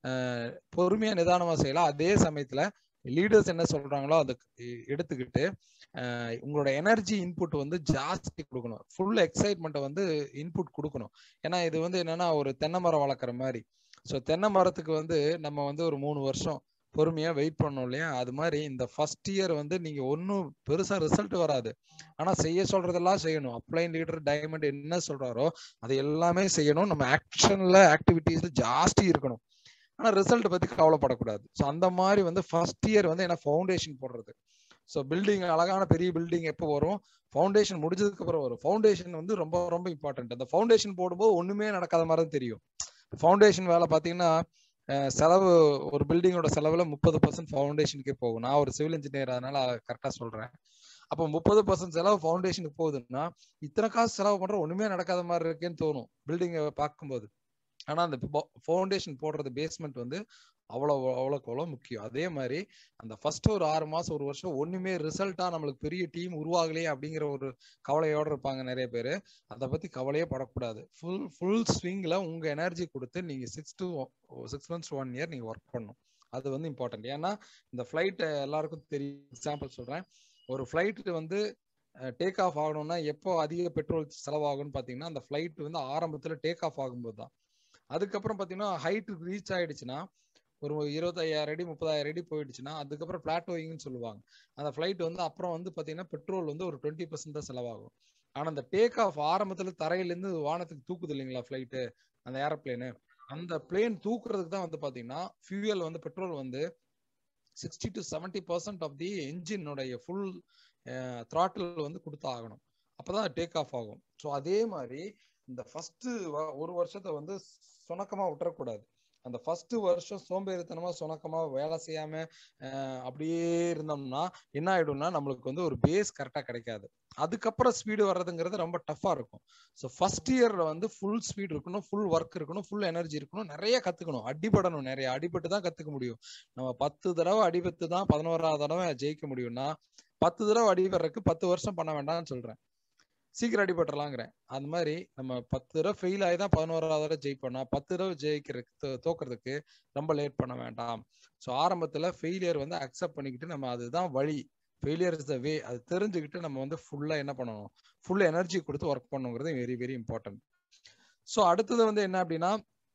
பொறுமையா நிதானமா செய்யலாம் அதே சமயத்துல லீடர்ஸ் என்ன சொல்றாங்களோ அதை எடுத்துக்கிட்டு உங்களோட எனர்ஜி இன்புட் வந்து ஜாஸ்தி கொடுக்கணும் ஃபுல் எக்ஸைட்மெண்ட்டை வந்து இன்புட் கொடுக்கணும் ஏன்னா இது வந்து என்னன்னா ஒரு தென்னை மரம் வளர்க்குற மாதிரி ஸோ தென்னை மரத்துக்கு வந்து நம்ம வந்து ஒரு மூணு வருஷம் பொறுமையா வெயிட் பண்ணோம் இல்லையா அது மாதிரி இந்த ஃபர்ஸ்ட் இயர் வந்து நீங்க ஒன்றும் பெருசா ரிசல்ட் வராது ஆனா செய்ய சொல்றதெல்லாம் செய்யணும் அப்ளைன் லீடர் டைமண்ட் என்ன சொல்றாரோ அது எல்லாமே செய்யணும் நம்ம ஆக்ஷன்ல ஆக்டிவிட்டீஸ்ல ஜாஸ்தி இருக்கணும் ஆனா ரிசல்ட் பத்தி கவலைப்படக்கூடாது ஸோ அந்த மாதிரி வந்து ஃபர்ஸ்ட் இயர் வந்து என்ன ஃபவுண்டேஷன் போடுறது ஸோ பில்டிங் அழகான பெரிய பில்டிங் எப்போ வரும் ஃபவுண்டேஷன் முடிஞ்சதுக்கு அப்புறம் வரும் ஃபவுண்டேஷன் வந்து ரொம்ப ரொம்ப இம்பார்ட்டன்ட் அந்த ஃபவுண்டேஷன் போடும்போது ஒண்ணுமே நடக்காத மாதிரி தான் தெரியும் ஃபவுண்டேஷன் வேலை பார்த்தீங்கன்னா செலவு ஒரு பில்டிங்கோட செலவுல முப்பது பர்சன்ட் ஃபவுண்டேஷனுக்கே போகும் நான் ஒரு சிவில் இன்ஜினியர் அதனால கரெக்டா சொல்றேன் அப்போ முப்பது பர்சன்ட் செலவு ஃபவுண்டேஷனுக்கு போகுதுன்னா இத்தனை காசு செலவு பண்ற ஒண்ணுமே நடக்காத மாதிரி இருக்கேன்னு தோணும் பில்டிங்கை பார்க்கும்போது ஆனா அந்த ஃபவுண்டேஷன் போடுறது பேஸ்மெண்ட் வந்து அவ்வளவு அவ்வளோக்கு அவ்வளோ முக்கியம் அதே மாதிரி அந்த ஃபர்ஸ்ட் ஒரு ஆறு மாசம் ஒரு வருஷம் ஒண்ணுமே ரிசல்ட்டா நம்மளுக்கு பெரிய டீம் உருவாகலையே அப்படிங்கிற ஒரு கவலையோட இருப்பாங்க நிறைய பேர் அதை பத்தி கவலையே படக்கூடாது ஃபுல் ஃபுல் ஸ்விங்ல உங்க எனர்ஜி கொடுத்து நீங்க six to six months one year நீங்க ஒர்க் பண்ணணும் அது வந்து இம்பார்ட்டன்ட் ஏன்னா இந்த ஃபிளைட் எல்லாருக்கும் தெரியும் எக்ஸாம்பிள் சொல்றேன் ஒரு ஃபிளைட் வந்து டேக் ஆஃப் ஆகணும்னா எப்போ அதிக பெட்ரோல் செலவாகும்னு பாத்தீங்கன்னா அந்த ஃபிளைட் வந்து ஆரம்பத்துல டேக் ஆஃப் ஆகும்போது தான் அதுக்கப்புறம் பாத்தீங்கன்னா ஹைட் ரீச் ஆயிடுச்சுன்னா ஒரு இருபத்தையாயிரம் அடி முப்பதாயிரம் அடி போயிடுச்சுன்னா அதுக்கப்புறம் பிளாட்டோயிங்னு சொல்லுவாங்க அந்த ஃபிளைட் வந்து அப்புறம் வந்து பாத்தீங்கன்னா பெட்ரோல் வந்து ஒரு டுவெண்ட்டி பர்சன்ட் தான் செலவாகும் ஆனா அந்த டேக் ஆஃப் ஆரம்பத்துல தரையிலேருந்து வானத்துக்கு தூக்குது இல்லைங்களா ஃபிளைட்டு அந்த ஏரோப்ளேனு அந்த பிளேன் தூக்குறதுக்கு தான் வந்து பாத்தீங்கன்னா ஃபியூயல் வந்து பெட்ரோல் வந்து sixty to seventy percent of the என்ஜினுடைய ஃபுல் த்ராட்டில் வந்து கொடுத்து ஆகணும் அப்பதான் டேக் ஆஃப் ஆகும் ஸோ அதே மாதிரி இந்த ஃபர்ஸ்ட் ஒரு வருஷத்தை வந்து சுணக்கமா விட்டுறக்கூடாது அந்த ஃபர்ஸ்ட் வருஷம் சோம்பேறித்தனமா சுணக்கமா வேலை செய்யாம அப்படியே இருந்தோம்னா என்ன ஆயிடும்னா நம்மளுக்கு வந்து ஒரு பேஸ் கரெக்டா கிடைக்காது அதுக்கப்புறம் ஸ்பீடு வர்றதுங்கிறது ரொம்ப டஃபா இருக்கும் ஸோ ஃபர்ஸ்ட் இயர்ல வந்து ஃபுல் ஸ்பீட் இருக்கணும் ஃபுல் ஒர்க் இருக்கணும் ஃபுல் எனர்ஜி இருக்கணும் நிறைய கத்துக்கணும் அடிபடணும் நிறைய அடிபட்டு தான் கத்துக்க முடியும் நம்ம பத்து தடவை அடிபட்டு தான் பதினோராவது தடவை ஜெயிக்க முடியும்னா பத்து தடவை அடிபடுறதுக்கு பத்து வருஷம் பண்ண வேண்டாம்னு சொல்றேன் சீக்கிரம் அடிபட்டுறலாங்கிறேன் அந்த மாதிரி நம்ம பத்து தடவை ஃபெயில் ஆகி தான் பதினோராவது தடவை ஜெயிப்போம்னா பத்து தடவை ஜெயிக்கிறதுக்கு தோக்குறதுக்கு ரொம்ப லேட் பண்ண வேண்டாம் ஸோ ஆரம்பத்தில் ஃபெயிலியர் வந்து அக்செப்ட் பண்ணிக்கிட்டு நம்ம அதுதான் வழி ஃபெயிலியர் இஸ் த வே அது தெரிஞ்சுக்கிட்டு நம்ம வந்து ஃபுல்லாக என்ன பண்ணணும் ஃபுல் எனர்ஜி கொடுத்து ஒர்க் பண்ணுங்கிறது வெரி வெரி இம்பார்ட்டன்ட் ஸோ அடுத்தது வந்து என்ன அப்படின்னா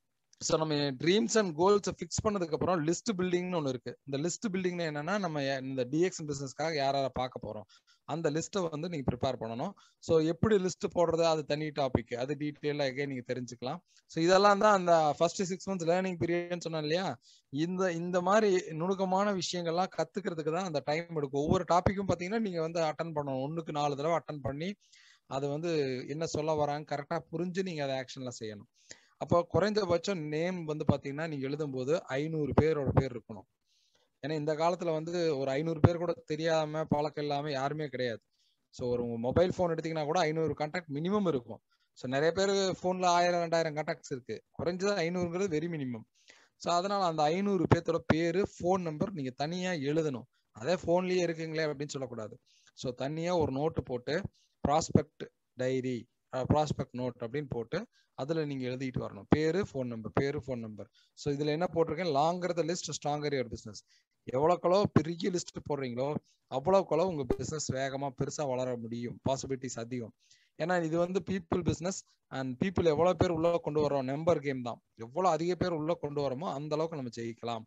ஸோ நம்ம ட்ரீம்ஸ் அண்ட் கோல்ஸ் ஃபிக்ஸ் பண்ணதுக்கு அப்புறம் லிஸ்ட் பில்டிங்னு ஒன்று இருக்கு இந்த லிஸ்ட் பில்டிங்னு என்னன்னா நம்ம இந்த டிஎக்ஸ் பிசினஸ்க்காக யார் யாரை பார்க்க போறோம் அந்த லிஸ்ட்டை வந்து நீங்க ப்ரிப்பேர் பண்ணணும் ஸோ எப்படி லிஸ்ட் போடுறது அது தனி டாபிக் அது டீட்டெயிலாக எங்கே நீங்க தெரிஞ்சுக்கலாம் ஸோ இதெல்லாம் தான் அந்த ஃபர்ஸ்ட் சிக்ஸ் மந்த்ஸ் லேர்னிங் பீரியட்னு சொன்னேன் இல்லையா இந்த இந்த மாதிரி நுணுக்கமான விஷயங்கள்லாம் கத்துக்கிறதுக்கு தான் அந்த டைம் எடுக்கும் ஒவ்வொரு டாப்பிக்கும் பார்த்தீங்கன்னா நீங்க வந்து அட்டன் பண்ணணும் ஒன்றுக்கு நாலு தடவை அட்டன் பண்ணி அதை வந்து என்ன சொல்ல வராங்க கரெக்டாக புரிஞ்சு நீங்க அதை ஆக்ஷன்ல செய்யணும் அப்போ குறைந்தபட்சம் நேம் வந்து பாத்தீங்கன்னா நீங்க எழுதும்போது ஐநூறு பேரோட பேர் இருக்கணும் ஏன்னா இந்த காலத்துல வந்து ஒரு ஐநூறு பேர் கூட தெரியாம பழக்கம் இல்லாம யாருமே கிடையாது ஸோ ஒரு உங்க மொபைல் ஃபோன் எடுத்தீங்கன்னா கூட ஐநூறு கான்டாக்ட் மினிமம் இருக்கும் ஸோ நிறைய பேர் ஃபோன்ல ஆயிரம் ரெண்டாயிரம் கான்டாக்ட்ஸ் இருக்கு குறைஞ்சது ஐநூறுங்கிறது வெரி மினிமம் ஸோ அதனால அந்த ஐநூறு பேர்த்தோட பேரு ஃபோன் நம்பர் நீங்க தனியா எழுதணும் அதே ஃபோன்லயே இருக்குங்களே அப்படின்னு சொல்லக்கூடாது ஸோ தனியா ஒரு நோட்டு போட்டு ப்ராஸ்பெக்ட் டைரி ப்ராஸ்பெக்ட் நோட் அப்படின்னு போட்டு அதுல நீங்க எழுதிட்டு வரணும் பேரு ஃபோன் நம்பர் பேரு ஃபோன் நம்பர் ஸோ இதுல என்ன போட்டிருக்கேன் longer the list stronger your business எவ்வளோக்களோ பெரிய லிஸ்ட் போடுறீங்களோ அவ்வளோக்களோ உங்க பிசினஸ் வேகமா பெருசா வளர முடியும் பாசிபிலிட்டிஸ் அதிகம் ஏன்னா இது வந்து பீப்புள் பிசினஸ் அண்ட் பீப்புள் எவ்வளவு பேர் உள்ள கொண்டு வரோம் நம்பர் கேம் தான் எவ்வளவு அதிக பேர் உள்ள கொண்டு வரோமோ அந்த அளவுக்கு நம்ம ஜெயிக்கலாம்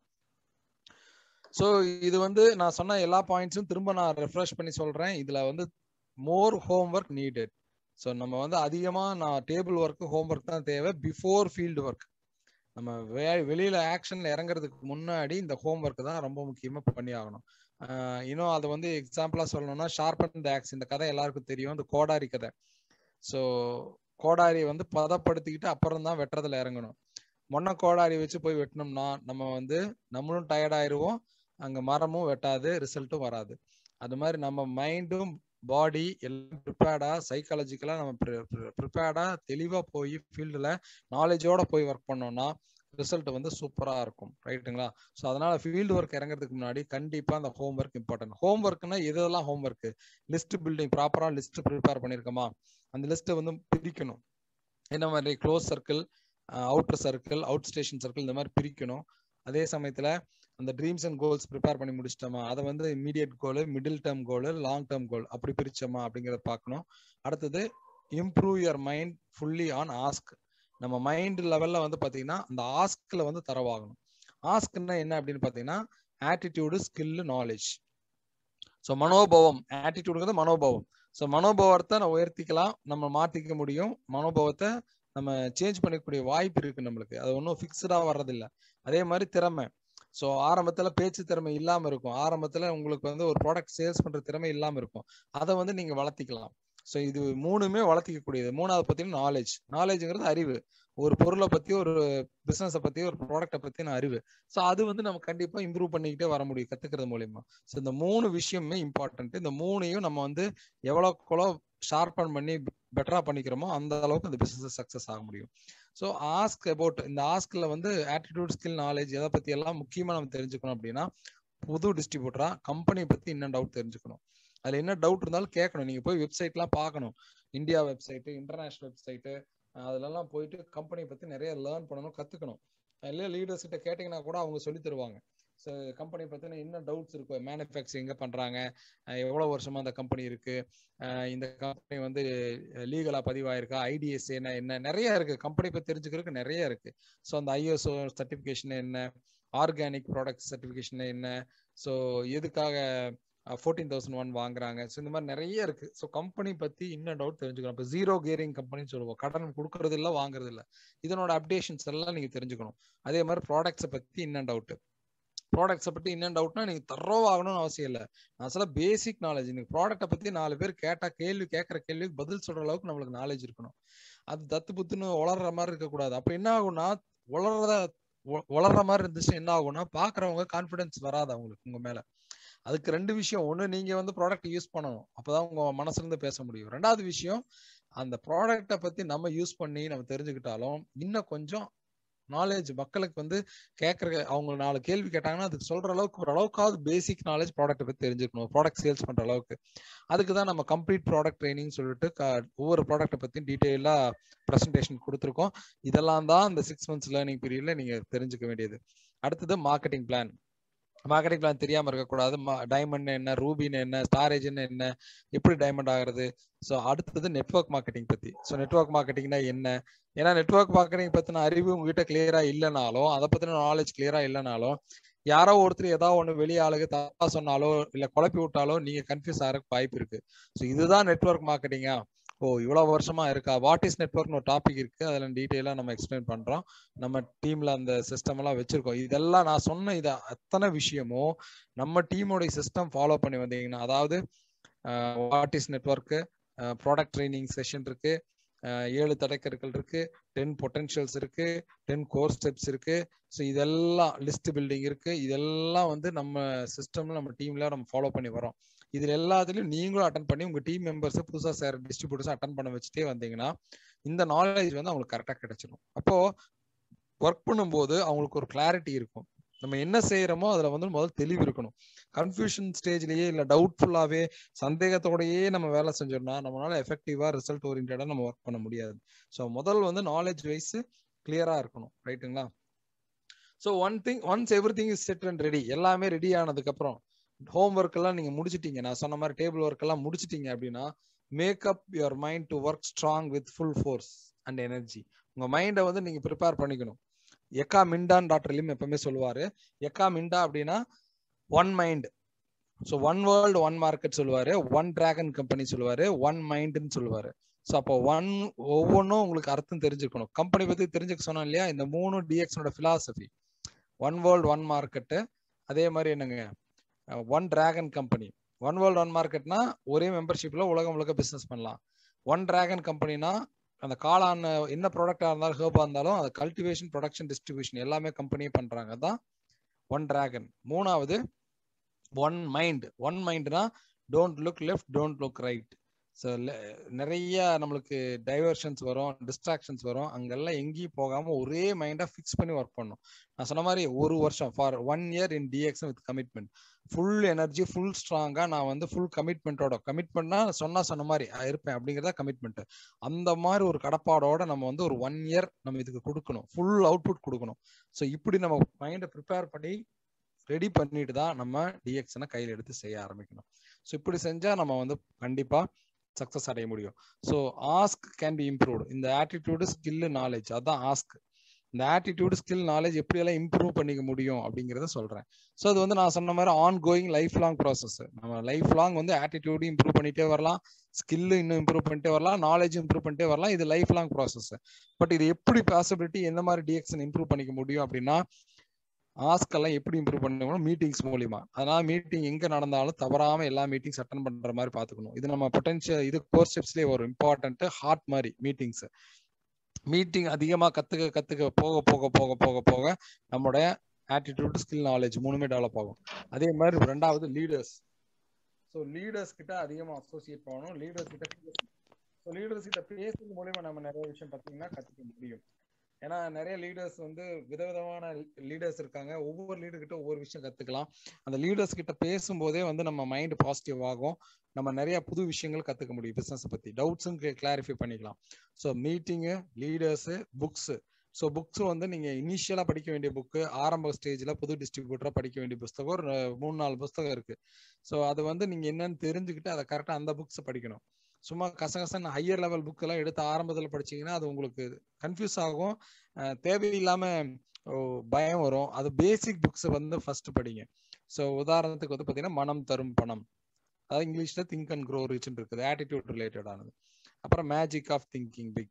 ஸோ இது வந்து நான் சொன்ன எல்லா பாயிண்ட்ஸும் திரும்ப நான் ரெஃப்ரெஷ் பண்ணி சொல்றேன் இதுல வந்து more homework needed so நம்ம வந்து அதிகமாக நான் டேபிள் ஒர்க்கு ஹோம் ஒர்க் தான் தேவை பிஃபோர் ஃபீல்டு ஒர்க் நம்ம வே வெளியில ஆக்ஷன்ல இறங்குறதுக்கு முன்னாடி இந்த ஹோம் ஒர்க் தான் ரொம்ப முக்கியமாக பண்ணி ஆகணும் இன்னும் அதை வந்து எக்ஸாம்பிளா சொல்லணும்னா ஷார்பன் த ஆக்ஸ் இந்த கதை எல்லாருக்கும் தெரியும் இந்த கோடாரி கதை ஸோ கோடாரி வந்து பதப்படுத்திக்கிட்டு அப்புறம் தான் வெட்டுறதுல இறங்கணும் மொன்ன கோடாரி வச்சு போய் வெட்டினோம்னா நம்ம வந்து நம்மளும் டயர்ட் ஆயிருவோம் அங்க மரமும் வெட்டாது ரிசல்ட்டும் வராது அது மாதிரி நம்ம மைண்டும் பாடி எல்லாம் ப்ரிப்பேர்டா சைக்காலஜிக்கலா நம்ம ப்ரிப்பேர்டா தெளிவா போய் ஃபீல்டுல நாலேஜோட போய் ஒர்க் பண்ணோம்னா ரிசல்ட் வந்து சூப்பரா இருக்கும் ரைட்டுங்களா ஸோ அதனால ஃபீல்டு ஒர்க் இறங்குறதுக்கு முன்னாடி கண்டிப்பா அந்த ஹோம் ஒர்க் இம்பார்ட்டன்ட் ஹோம் ஒர்க்னா எதெல்லாம் ஹோம் ஒர்க் லிஸ்ட் பில்டிங் ப்ராப்பரா லிஸ்ட் ப்ரிப்பேர் பண்ணிருக்கோமா அந்த லிஸ்ட்டை வந்து பிரிக்கணும் என்ன மாதிரி close circle outer circle outstation circle இந்த மாதிரி பிரிக்கணும் அதே சமயத்துல அந்த ட்ரீம்ஸ் அண்ட் கோல்ஸ் ப்ரிப்பேர் பண்ணி முடிச்சிட்டோமா அதை வந்து immediate goal middle term goal long term goal அப்படி பிரிச்சோமா அப்படிங்கிறத பார்க்கணும் அடுத்தது improve your mind fully on ASK நம்ம மைண்ட் லெவல்ல வந்து பாத்தீங்கன்னா அந்த ஆஸ்க்ல வந்து தரவாகணும் ஆஸ்க்னா என்ன அப்படின்னு பாத்தீங்கன்னா ஆட்டிடியூடு ஸ்கில் நாலேஜ் ஸோ மனோபவம் ஆட்டிடியூடுங்கிறது மனோபவம் ஸோ மனோபவத்தை நம்ம உயர்த்திக்கலாம் நம்ம மாத்திக்க முடியும் மனோபவத்தை நம்ம சேஞ்ச் பண்ணிக்கக்கூடிய வாய்ப்பு இருக்கு நம்மளுக்கு அது ஒன்றும் ஃபிக்ஸ்டா வர்றதில்ல அதே மாதிரி திறமை ஸோ ஆரம்பத்துல பேச்சு திறமை இல்லாம இருக்கும் ஆரம்பத்துல உங்களுக்கு வந்து ஒரு ப்ராடக்ட் சேல்ஸ் பண்ற திறமை இல்லாம இருக்கும் அதை வந்து நீங்க வளர்த்திக்கலாம் ஸோ இது மூணுமே வளர்த்திக்க கூடியது மூணாவது பார்த்தீங்கன்னா நாலேஜ் நாலேஜ்ங்கிறது அறிவு ஒரு பொருளை பத்தி ஒரு பிசினஸை பத்தி ஒரு ப்ராடக்ட்டை பத்தின அறிவு ஸோ அது வந்து நம்ம கண்டிப்பா இம்ப்ரூவ் பண்ணிக்கிட்டே வர முடியும் கத்துக்கிறது மூலியமா ஸோ இந்த மூணு விஷயமே இம்பார்ட்டன்ட் இந்த மூணையும் நம்ம வந்து எவ்வளோக்கு ஷார்பன் பண்ணி பெட்டரா பண்ணிக்கிறோமோ அந்த அளவுக்கு இந்த பிசினஸ் சக்சஸ் ஆக முடியும் ஸோ ஆஸ்க் அபவுட் இந்த ஆஸ்க்ல வந்து ஆட்டிடியூட் ஸ்கில் நாலேஜ் எதை பத்தி எல்லாம் முக்கியமா நம்ம தெரிஞ்சுக்கணும் அப்படின்னா புது டிஸ்ட்ரிபியூட்டரா கம்பெனியை பத்தி என்ன டவுட் தெரிஞ்சுக்கணும் அதுல என்ன டவுட் இருந்தாலும் கேட்கணும் நீங்க போய் வெப்சைட்லாம் பார்க்கணும் இந்தியா வெப்சைட்டு இன்டர்நேஷனல் வெப்சைட்டு அதுலலாம் போயிட்டு கம்பெனியை பத்தி நிறைய லேர்ன் பண்ணணும் கத்துக்கணும் இல்லையா லீடர்ஸ் கிட்ட கேட்டீங்கன்னா கூட அவங்க சொல்லி தருவாங்க ஸோ கம்பெனி பத்தின என்ன டவுட்ஸ் இருக்கும் மேனுஃபேக்சரிங் எங்க பண்றாங்க எவ்வளவு வருஷமா அந்த கம்பெனி இருக்கு இந்த கம்பெனி வந்து லீகலா பதிவாயிருக்கா ஐடிஎஸ் என்ன என்ன நிறைய இருக்கு கம்பெனி பத்தி தெரிஞ்சுக்கிறதுக்கு நிறைய இருக்கு ஸோ அந்த ஐஎஸ்ஓ சர்டிபிகேஷன் என்ன ஆர்கானிக் ப்ராடக்ட் சர்டிபிகேஷன் என்ன ஸோ எதுக்காக ஃபோர்டீன் தௌசண்ட் ஒன் வாங்குறாங்க ஸோ இந்த மாதிரி நிறைய இருக்கு ஸோ கம்பெனி பத்தி இன்னும் டவுட் தெரிஞ்சுக்கணும் இப்போ ஜீரோ கியரிங் கம்பெனின்னு சொல்லுவோம் கடன் கொடுக்கறது இல்லை வாங்குறது இல்லை இதனோட அப்டேஷன்ஸ் எல்லாம் நீங்க தெரிஞ்சுக்கணும் அதே மாதிரி ப்ராடக்ட்ஸை பத்தி இன்னும் டவுட் ப்ராடக்ட்ஸை பத்தி என்ன டவுட்னா நீங்க தரோவாகணும்னு அவசியம் இல்லை நான் சொல்ல பேசிக் நாலேஜ் நீங்க ப்ராடக்ட்டை பத்தி நாலு பேர் கேட்டா கேள்வி கேட்கற கேள்விக்கு பதில் சொல்ற அளவுக்கு நம்மளுக்கு நாலேஜ் இருக்கணும் அது தத்து புத்துன்னு வளர்ற மாதிரி இருக்கக்கூடாது அப்ப என்ன ஆகும்னா வளர்றத வளர்ற மாதிரி இருந்துச்சு என்ன ஆகும்னா பாக்குறவங்க கான்பிடன்ஸ் வராது அவங்களுக்கு உங்க மேல அதுக்கு ரெண்டு விஷயம் ஒண்ணு நீங்க வந்து ப்ராடக்ட் யூஸ் பண்ணணும் அப்பதான் உங்க மனசுல இருந்து பேச முடியும் ரெண்டாவது விஷயம் அந்த ப்ராடக்டை பத்தி நம்ம யூஸ் பண்ணி நம்ம தெரிஞ்சுக்கிட்டாலும் இன்னும் கொஞ்சம் நாலேஜ் மக்களுக்கு வந்து கேட்கற அவங்க நாலு கேள்வி கேட்டாங்கன்னா அதுக்கு சொல்ற அளவுக்கு ஒரு அளவுக்காவது பேசிக் நாலேஜ் ப்ராடக்ட் பத்தி தெரிஞ்சுக்கணும் ப்ராடக்ட் சேல்ஸ் பண்ற அளவுக்கு அதுக்கு தான் நம்ம கம்ப்ளீட் ப்ராடக்ட் ட்ரைனிங் சொல்லிட்டு ஒவ்வொரு ப்ராடக்ட்டை பத்தியும் டீட்டெயிலா ப்ரெசன்டேஷன் கொடுத்துருக்கோம் இதெல்லாம் தான் இந்த சிக்ஸ் மந்த்ஸ் லேர்னிங் பீரியட்ல நீங்க தெரிஞ்சுக்க வேண்டியது அடுத்தது மார்க்கெட்டிங் பிளான் மார்க்கெட்டிங் பிளான் தெரியாம இருக்கக்கூடாது டைமண்ட் என்ன ரூபின் என்ன ஸ்டாரேஜ்னு என்ன எப்படி டைமண்ட் ஆகுறது ஸோ அடுத்தது நெட்ஒர்க் மார்க்கெட்டிங் பத்தி ஸோ நெட்ஒர்க் மார்க்கெட்டிங்னா என்ன ஏன்னா நெட்ஒர்க் மார்க்கெட்டிங் பத்தின அறிவு உங்ககிட்ட கிளியரா இல்லைனாலும் அதை பத்தின நாலேஜ் கிளியரா இல்லைனாலும் யாரோ ஒருத்தர் ஏதாவது ஒண்ணு வெளிய ஆளுக்கு தப்பா சொன்னாலோ இல்ல குழப்பி விட்டாலோ நீங்க கன்ஃபியூஸ் ஆகிறதுக்கு வாய்ப்பு இருக்கு ஸோ இதுதான் நெட்ஒர்க் மார்க்கெட்டிங்கா ஓ இவ்வளவு வருஷமா இருக்கா வாட் இஸ் நெட்ஒர்க்னு ஒரு டாபிக் இருக்கு அதுல டீட்டெயிலா நம்ம எக்ஸ்பிளைன் பண்றோம் நம்ம டீம்ல அந்த சிஸ்டம் எல்லாம் வச்சிருக்கோம் இதெல்லாம் நான் சொன்ன இது அத்தனை விஷயமும் நம்ம டீமோட சிஸ்டம் ஃபாலோ பண்ணி வந்தீங்கன்னா அதாவது what is network product training session இருக்கு ஏழு தடைக்கற்கள் இருக்கு டென் பொட்டன்ஷியல்ஸ் இருக்கு டென் கோர் ஸ்டெப்ஸ் இருக்கு ஸோ இதெல்லாம் லிஸ்ட் பில்டிங் இருக்கு இதெல்லாம் வந்து நம்ம சிஸ்டம்ல நம்ம டீம்ல நம்ம ஃபாலோ பண்ணி வரோம் இதுல எல்லாத்துலயும் நீங்களும் அட்டன் பண்ணி உங்க டீம் மெம்பர்ஸ் புதுசா சேர டிஸ்ட்ரிபியூட்டர்ஸ் அட்டன் பண்ண வச்சுட்டே வந்தீங்கன்னா இந்த நாலேஜ் வந்து அவங்களுக்கு கரெக்டா கிடைச்சிடும் அப்போ ஒர்க் பண்ணும்போது அவங்களுக்கு ஒரு கிளாரிட்டி இருக்கும் நம்ம என்ன செய்யறோமோ அதுல வந்து முதல்ல தெளிவு இருக்கணும் கன்ஃபியூஷன் ஸ்டேஜ்லயே இல்ல டவுட்ஃபுல்லாவே சந்தேகத்தோடயே நம்ம வேலை செஞ்சோம்னா நம்மளால எஃபெக்டிவா ரிசல்ட் ஓரியன்டா நம்ம ஒர்க் பண்ண முடியாது ஸோ முதல் வந்து நாலேஜ் வைஸ் கிளியரா இருக்கணும் ரைட்டுங்களா so one thing once everything is set and ready எல்லாமே ரெடி ஆனதுக்கு அப்புறம் ஹோம் ஒர்க் எல்லாம் நீங்க முடிச்சிட்டீங்க நான் சொன்ன மாதிரி டேபிள் ஒர்க் எல்லாம் முடிச்சிட்டீங்க அப்படின்னா make up your mind to work strong with full force and energy உங்க மைண்டை வந்து நீங்க ப்ரிப்பேர் பண்ணிக்கணும் எக்கா மிண்டான் டாக்டர் லிம் எப்பவுமே சொல்லுவாரு எக்கா மிண்டா அப்படின்னா one mind so one world one market சொல்லுவாரு ஒன் டிராகன் கம்பெனி சொல்லுவாரு ஒன் மைண்டுன்னு சொல்லுவாரு ஸோ அப்போ ஒன் ஒவ்வொன்றும் உங்களுக்கு அர்த்தம் தெரிஞ்சுக்கணும் கம்பெனி பத்தி தெரிஞ்சுக்க சொன்னோம் இல்லையா இந்த மூணு டிஎக்ஸோட philosophy one world one market அதே மாதிரி என்னங்க one dragon company one world one மார்க்கெட்னா ஒரே மெம்பர்ஷிப்ல உலகம் முழுக்க பிசினஸ் பண்ணலாம் ஒன் டிராகன் கம்பெனினா அந்த காளான் என்ன ப்ராடக்டா இருந்தாலும் ஹேர்பா இருந்தாலும் அது கல்டிவேஷன் ப்ரொடக்ஷன் டிஸ்ட்ரிபியூஷன் எல்லாமே கம்பெனியே பண்றாங்க தான் ஒன் டிராகன் மூணாவது ஒன் மைண்ட் ஒன் மைண்ட்னா don't look left don't look right so நிறைய நம்மளுக்கு டைவர்ஷன்ஸ் வரும் டிஸ்ட்ராக்ஷன்ஸ் வரும் அங்கெல்லாம் எங்கேயும் போகாம ஒரே மைண்டா ஃபிக்ஸ் பண்ணி ஒர்க் பண்ணும் நான் சொன்ன மாதிரி ஒரு வருஷம் for one year in DXN with commitment full energy full ஸ்ட்ராங்கா நான் வந்து ஃபுல் கமிட்மெண்ட்டோட கமிட்மெண்ட்னா சொன்னா சொன்ன மாதிரி இருப்பேன் அப்படிங்கிறத கமிட்மெண்ட் அந்த மாதிரி ஒரு கடப்பாடோட நம்ம வந்து ஒரு ஒன் இயர் நம்ம இதுக்கு கொடுக்கணும் ஃபுல் அவுட்புட் கொடுக்கணும் ஸோ இப்படி நம்ம மைண்டை ப்ரிப்பேர் பண்ணி ரெடி பண்ணிட்டு தான் நம்ம டிஎக்ஷனை கையில் எடுத்து செய்ய ஆரம்பிக்கணும் ஸோ இப்படி செஞ்சா நம்ம வந்து கண்டிப்பா சக்சஸ் அடைய முடியும் so ASK can be improved இந்த ஆட்டிடியூடு ஸ்கில் நாலேஜ் அதான் ஆஸ்க் இந்த ஆட்டிடியூடு ஸ்கில் நாலேஜ் எப்படியெல்லாம் இம்ப்ரூவ் பண்ணிக்க முடியும் அப்படிங்கிறத சொல்றேன் ஸோ அது வந்து நான் சொன்ன மாதிரி ongoing lifelong process நம்ம லைஃப் லாங் வந்து ஆட்டிடியூடு இம்ப்ரூவ் பண்ணிட்டே வரலாம் ஸ்கில் இன்னும் இம்ப்ரூவ் பண்ணிட்டே வரலாம் நாலேஜ் இம்ப்ரூவ் பண்ணிட்டே வரலாம் இது லைஃப் லாங் ப்ராசஸ் பட் இது எப்படி பாசிபிலிட்டி எந்த மாதிரி டிஎக்ஷன் இம்ப்ரூவ் பண்ணிக்க முடியும் அப்படின்னா ஆஸ்க் எல்லாம் எப்படி இம்ப்ரூவ் பண்ணணும் மீட்டிங்ஸ் மூலியமா அதனால மீட்டிங் எங்க நடந்தாலும் தவறாம எல்லா மீட்டிங்ஸ் அட்டன் பண்ற மாதிரி பாத்துக்கணும் இது நம்ம பொட்டன்ஷியல் இது கோர்ஸ் ஸ்டெப்ஸ்லயே ஒரு இம்பார்ட்டன்ட் ஹார்ட் மாதிரி மீட்டிங்ஸ் மீட்டிங் அதிகமா கத்துக்க கத்துக்க போக போக போக போக போக நம்மளுடைய ஆட்டிடியூட் ஸ்கில் நாலேஜ் மூணுமே டெவலப் ஆகும் அதே மாதிரி ரெண்டாவது லீடர்ஸ் ஸோ லீடர்ஸ் கிட்ட அதிகமா அசோசியேட் பண்ணணும் லீடர்ஸ் கிட்ட ஸோ லீடர்ஸ் கிட்ட பேசுறது மூலியமா நம்ம நிறைய விஷயம் பார்த்தீங்கன்னா கத்துக்க முடியும் ஏன்னா நிறைய லீடர்ஸ் வந்து விதவிதமான லீடர்ஸ் இருக்காங்க ஒவ்வொரு லீடர் கிட்ட ஒவ்வொரு விஷயம் கத்துக்கலாம் அந்த லீடர்ஸ் கிட்ட பேசும்போதே வந்து நம்ம மைண்ட் பாசிட்டிவ் ஆகும் நம்ம நிறைய புது விஷயங்கள் கத்துக்க முடியும் பிசினஸ் பத்தி டவுட்ஸும் கிளாரிஃபை பண்ணிக்கலாம் so meeting leaders books so books வந்து நீங்க இனிஷியலா படிக்க வேண்டிய புக்கு ஆரம்ப ஸ்டேஜ்ல புது டிஸ்ட்ரிபியூட்டரா படிக்க வேண்டிய புஸ்தகம் ஒரு மூணு நாலு புஸ்தகம் இருக்கு ஸோ அது வந்து நீங்க என்னன்னு தெரிஞ்சுக்கிட்டு அதை கரெக்டா அந்த புக்ஸ் படிக்கணும் சும்மா கசகசன்னு ஹையர் லெவல் புக் எல்லாம் எடுத்து ஆரம்பத்தில் படிச்சீங்கன்னா அது உங்களுக்கு கன்ஃபியூஸ் ஆகும் தேவையில்லாம பயம் வரும் அது பேசிக் புக்ஸ் வந்து ஃபர்ஸ்ட் படிங்க ஸோ உதாரணத்துக்கு வந்து பார்த்தீங்கன்னா மனம் தரும் பணம் அதாவது இங்கிலீஷ்ல திங்க் அண்ட் க்ரோ ரிச்னு இருக்குது ஆட்டிடியூட் ரிலேட்டடானது அப்புறம் மேஜிக் ஆஃப் திங்கிங் பிக்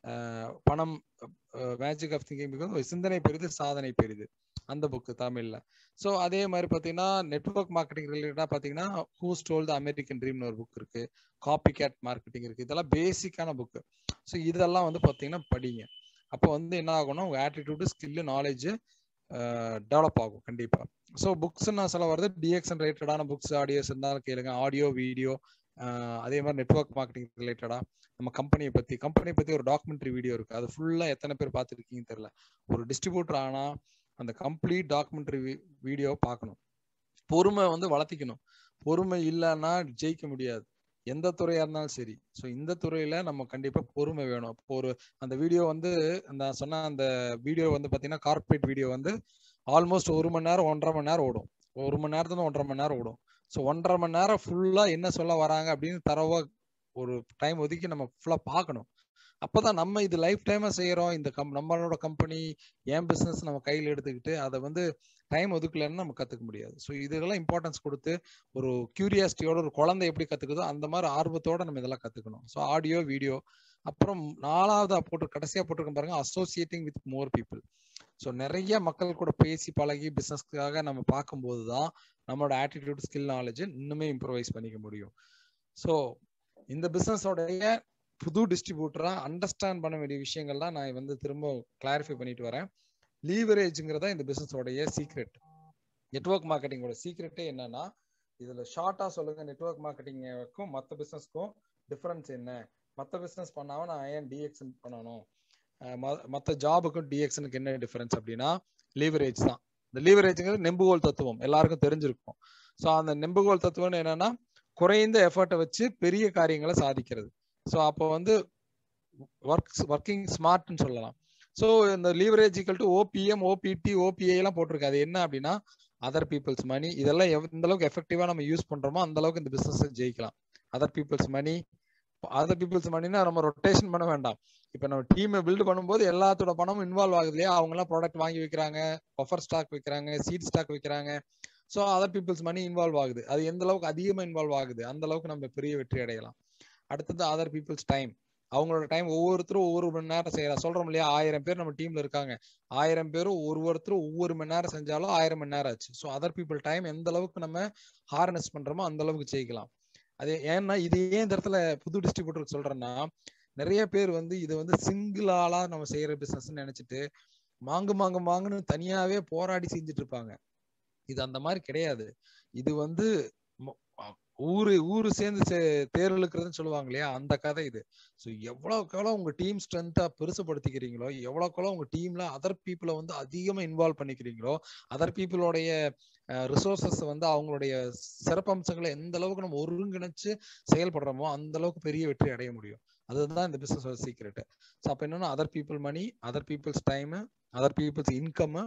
பணம் மேஜிக் ஆஃப் திங்கிங் பிக் சிந்தனை பெரிது சாதனை பெரிது அந்த புக்கு தமிழ்ல ஸோ அதே மாதிரி பார்த்தீங்கன்னா நெட்ஒர்க் மார்க்கெட்டிங் ரிலேட்டடா பார்த்தீங்கன்னா ஹூ ஸ்டோல் த அமெரிக்கன் ட்ரீம்னு ஒரு புக் இருக்கு காப்பி கேட் மார்க்கெட்டிங் இருக்கு இதெல்லாம் பேசிக்கான புக்கு ஸோ இதெல்லாம் வந்து பார்த்தீங்கன்னா படிங்க அப்போ வந்து என்ன ஆகும்னா உங்க ஆட்டிடியூடு ஸ்கில்லு நாலேஜ் டெவலப் ஆகும் கண்டிப்பா ஸோ புக்ஸ் நான் சொல்ல வருது டிஎக்ஷன் ரிலேட்டடான புக்ஸ் ஆடியோஸ் இருந்தாலும் கேளுங்க ஆடியோ வீடியோ அதே மாதிரி நெட்ஒர்க் மார்க்கெட்டிங் ரிலேட்டடா நம்ம கம்பெனியை பத்தி கம்பெனியை பத்தி ஒரு டாக்குமெண்ட்ரி வீடியோ இருக்கு அது ஃபுல்லா எத்தனை பேர் பார்த்துருக்கீங்கன்னு தெரியல ஒரு டிஸ்ட்ரிபியூட்டர் ஆனா அந்த கம்ப்ளீட் டாக்குமெண்ட்ரி வீடியோ பார்க்கணும் பொறுமை வந்து வளர்த்திக்கணும் பொறுமை இல்லைன்னா ஜெயிக்க முடியாது எந்த துறையா இருந்தாலும் சரி ஸோ இந்த துறையில நம்ம கண்டிப்பா பொறுமை வேணும் இப்போ ஒரு அந்த வீடியோ வந்து நான் சொன்ன அந்த வீடியோ வந்து பாத்தீங்கன்னா கார்பரேட் வீடியோ வந்து ஆல்மோஸ்ட் ஒரு மணி நேரம் ஒன்றரை மணி நேரம் ஓடும் ஒரு மணி நேரத்துல ஒன்றரை மணி நேரம் ஓடும் ஸோ ஒன்றரை மணி நேரம் ஃபுல்லா என்ன சொல்ல வராங்க அப்படின்னு தரவா ஒரு டைம் ஒதுக்கி நம்ம ஃபுல்லா பார்க்கணும் அப்பதான் நம்ம இது லைஃப் டைமா செய்யறோம் இந்த கம் நம்மளோட கம்பெனி ஏன் பிசினஸ் நம்ம கையில் எடுத்துக்கிட்டு அதை வந்து டைம் ஒதுக்கலன்னு நம்ம கத்துக்க முடியாது ஸோ இதுக்கெல்லாம் இம்பார்ட்டன்ஸ் கொடுத்து ஒரு கியூரியாசிட்டியோட ஒரு குழந்தை எப்படி கத்துக்குதோ அந்த மாதிரி ஆர்வத்தோட நம்ம இதெல்லாம் கத்துக்கணும் ஸோ ஆடியோ வீடியோ அப்புறம் நாலாவது போட்டு கடைசியா போட்டிருக்கோம் பாருங்க associating with more people so நிறைய மக்கள் கூட பேசி பழகி பிசினஸ்க்காக நம்ம பார்க்கும்போது தான் நம்மளோட ஆட்டிடியூட் ஸ்கில் நாலேஜ் இன்னுமே இம்ப்ரூவைஸ் பண்ணிக்க முடியும் ஸோ இந்த பிசினஸோடைய புது டிஸ்ட்ரிபியூட்டரா அண்டர்ஸ்டாண்ட் பண்ண வேண்டிய விஷயங்கள் தான் நான் வந்து திரும்ப கிளாரிஃபை பண்ணிட்டு வரேன் லீவரேஜுங்கிறதா இந்த பிசினஸோடைய சீக்ரெட் நெட்ஒர்க் மார்க்கெட்டிங்கோட சீக்ரெட்டே என்னன்னா இதுல ஷார்ட்டா சொல்லுங்க நெட்ஒர்க் மார்க்கெட்டிங்க்கும் மற்ற பிசினஸ்க்கும் டிஃபரன்ஸ் என்ன மற்ற பிசினஸ் பண்ணாம நான் ஏன் டிஎக்ஷன் பண்ணணும் மற்ற ஜாபுக்கும் டிஎக்ஷனுக்கு என்ன டிஃபரன்ஸ் அப்படின்னா லீவரேஜ் தான் இந்த லீவரேஜுங்கிறது நெம்புகோல் தத்துவம் எல்லாருக்கும் தெரிஞ்சிருக்கும் ஸோ அந்த நெம்புகோல் தத்துவம்னு என்னன்னா குறைந்த எஃபர்ட்டை வச்சு பெரிய காரியங்களை சாதிக்கிறது ஸோ அப்போ வந்து ஒர்க் ஒர்க்கிங் ஸ்மார்ட்னு சொல்லலாம் ஸோ இந்த leverage equal to OPM OPT OPI எல்லாம் போட்டிருக்கு அது என்ன அப்படின்னா அதர் பீப்புள்ஸ் மணி இதெல்லாம் எந்த அளவுக்கு எஃபெக்டிவா நம்ம யூஸ் பண்றோமோ அந்த அளவுக்கு இந்த பிசினஸ் ஜெயிக்கலாம் other people's money other people's மணினா நம்ம ரொட்டேஷன் பண்ண வேண்டாம் இப்ப நம்ம டீமை பில்டு பண்ணும்போது எல்லாத்தோட பணமும் இன்வால்வ் ஆகுது இல்லையா அவங்க எல்லாம் ப்ராடக்ட் வாங்கி வைக்கிறாங்க பஃபர் ஸ்டாக் வைக்கிறாங்க சீட் ஸ்டாக் வைக்கிறாங்க so other people's money involve ஆகுது அது எந்த அளவுக்கு அதிகமா இன்வால்வ் ஆகுது அந்த அளவுக்கு நம்ம பெரிய வெற்றி அடையலாம் அடுத்தது அதர் பீப்புள்ஸ் டைம் அவங்களோட டைம் ஒவ்வொருத்தரும் ஒவ்வொரு மணி நேரம் செய்யலாம் சொல்றோம் இல்லையா ஆயிரம் பேர் நம்ம டீம்ல இருக்காங்க ஆயிரம் பேரும் ஒவ்வொருத்தரும் ஒவ்வொரு மணி நேரம் செஞ்சாலும் ஆயிரம் மணி நேரம் ஆச்சு ஸோ அதர் பீப்புள் டைம் எந்த அளவுக்கு நம்ம ஹார்னஸ் பண்றோமோ அந்த அளவுக்கு ஜெயிக்கலாம் அது ஏன்னா இது ஏன் இந்த இடத்துல புது டிஸ்ட்ரிபியூட்டருக்கு சொல்றேன்னா நிறைய பேர் வந்து இது வந்து சிங்கிள் ஆளா நம்ம செய்யற பிசினஸ் நினைச்சிட்டு மாங்கு மாங்கு மாங்குன்னு தனியாவே போராடி செஞ்சுட்டு இருப்பாங்க இது அந்த மாதிரி கிடையாது இது வந்து ஊரு ஊரு சேர்ந்து தேர் இழுக்கிறதுன்னு சொல்லுவாங்க இல்லையா அந்த கதை இது ஸோ எவ்வளோக்கு எவ்வளோ உங்க டீம் ஸ்ட்ரென்த்தா பெருசுபடுத்திக்கிறீங்களோ எவ்வளோக்கு எவ்வளோ உங்க டீம்ல அதர் பீப்புளை வந்து அதிகமா இன்வால்வ் பண்ணிக்கிறீங்களோ அதர் பீப்புளோடைய ரிசோர்சஸ் வந்து அவங்களுடைய சிறப்பம்சங்களை எந்த அளவுக்கு நம்ம ஒருங்கிணைச்சு செயல்படுறோமோ அந்த அளவுக்கு பெரிய வெற்றி அடைய முடியும் அதுதான் இந்த பிசினஸ் சீக்ரெட் ஸோ அப்போ என்னன்னா other people money other people's time other people's income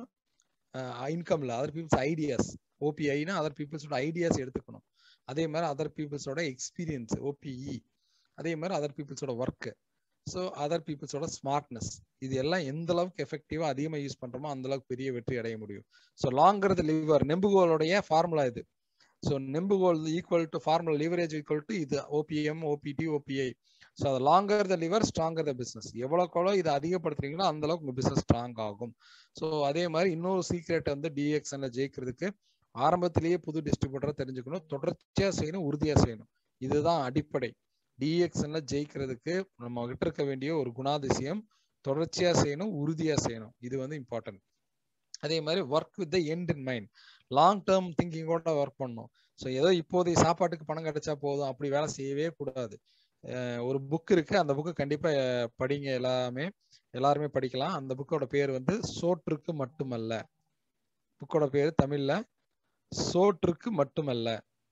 இன்கம்ல அதர் பீப்புள்ஸ் ஐடியாஸ் ஓபிஐனா அதர் பீப்புள்ஸோட ஐடியாஸ் எடுத்துக்கணும் அதே மாதிரி அதர் பீப்புள்ஸோட எக்ஸ்பீரியன்ஸ் ஓபிஇ அதே மாதிரி அதர் பீப்புள்ஸோட ஒர்க்கு ஸோ அதர் பீப்புள்ஸோட ஸ்மார்ட்னஸ் இது எல்லாம் எந்த அளவுக்கு எஃபெக்டிவா அதிகமாக யூஸ் பண்றோமோ அந்த அளவுக்கு பெரிய வெற்றி அடைய முடியும் ஸோ லாங்கிறது லிவர் நெம்புகோலுடைய ஃபார்முலா இது ஸோ நெம்புகோல் equal to formula leverage equal to இது ஓபிஎம் ஓபிடி ஓபிஐ ஸோ அது longer the lever stronger the business எவ்வளோக்கு இதை அதிகப்படுத்துறீங்களோ அந்த அளவுக்கு உங்க பிசினஸ் ஸ்ட்ராங் ஆகும் ஸோ அதே மாதிரி இன்னொரு சீக்ரெட் வந்து டிஎக்ஸ்என்ல ஜெயிக்கிறதுக்கு ஆரம்பத்திலேயே புது டிஸ்ட்ரிபியூட்டரை தெரிஞ்சுக்கணும் தொடர்ச்சியா செய்யணும் உறுதியா செய்யணும் இதுதான் அடிப்படை டிஎக்ஸ்என்ல ஜெயிக்கிறதுக்கு நம்ம கிட்ட இருக்க வேண்டிய ஒரு குணாதிசயம் தொடர்ச்சியா செய்யணும் உறுதியா செய்யணும் இது வந்து இம்பார்ட்டன்ட் அதே மாதிரி work with the end in mind long term திங்கிங்கோட ஒர்க் பண்ணணும் ஸோ ஏதோ இப்போதைய சாப்பாட்டுக்கு பணம் கிடைச்சா போதும் அப்படி வேலை செய்யவே கூடாது ஒரு புக் இருக்கு அந்த புக்கு கண்டிப்பா படிங்க எல்லாமே எல்லாருமே படிக்கலாம் அந்த புக்கோட பேர் வந்து சோற்றுக்கு மட்டுமல்ல புக்கோட பேர் தமிழ்ல சோற்றுக்கு மட்டுமல்ல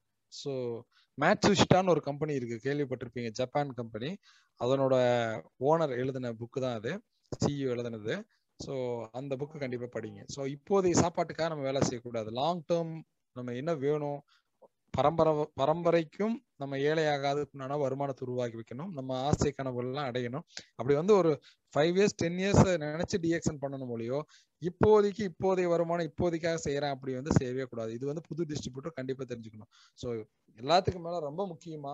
ஸோ மேட்சுஷிட்டான்னு ஒரு கம்பெனி இருக்கு கேள்விப்பட்டிருப்பீங்க ஜப்பான் கம்பெனி அதனோட ஓனர் எழுதின புக்கு தான் அது சிஇஓ எழுதினது ஸோ அந்த புக்கு கண்டிப்பாக படிங்க ஸோ இப்போதைய சாப்பாட்டுக்காக நம்ம வேலை செய்யக்கூடாது லாங் டேர்ம் நம்ம என்ன வேணும் பரம்பரை பரம்பரைக்கும் நம்ம ஏழையாகாதுக்குண்டான வருமானத்தை உருவாக்கி வைக்கணும் நம்ம ஆசை கனவுகள்லாம் அடையணும் அப்படி வந்து ஒரு ஃபைவ் இயர்ஸ் டென் இயர்ஸ் நினைச்சு டிஎக்ஷன் பண்ணணும் மொழியோ இப்போதைக்கு இப்போதைய வருமானம் இப்போதைக்காக செய்யறேன் அப்படி வந்து செய்யவே கூடாது இது வந்து புது டிஸ்ட்ரிபியூட்டர் கண்டிப்பா தெரிஞ்சுக்கணும் ஸோ எல்லாத்துக்கும் மேல ரொம்ப முக்கியமா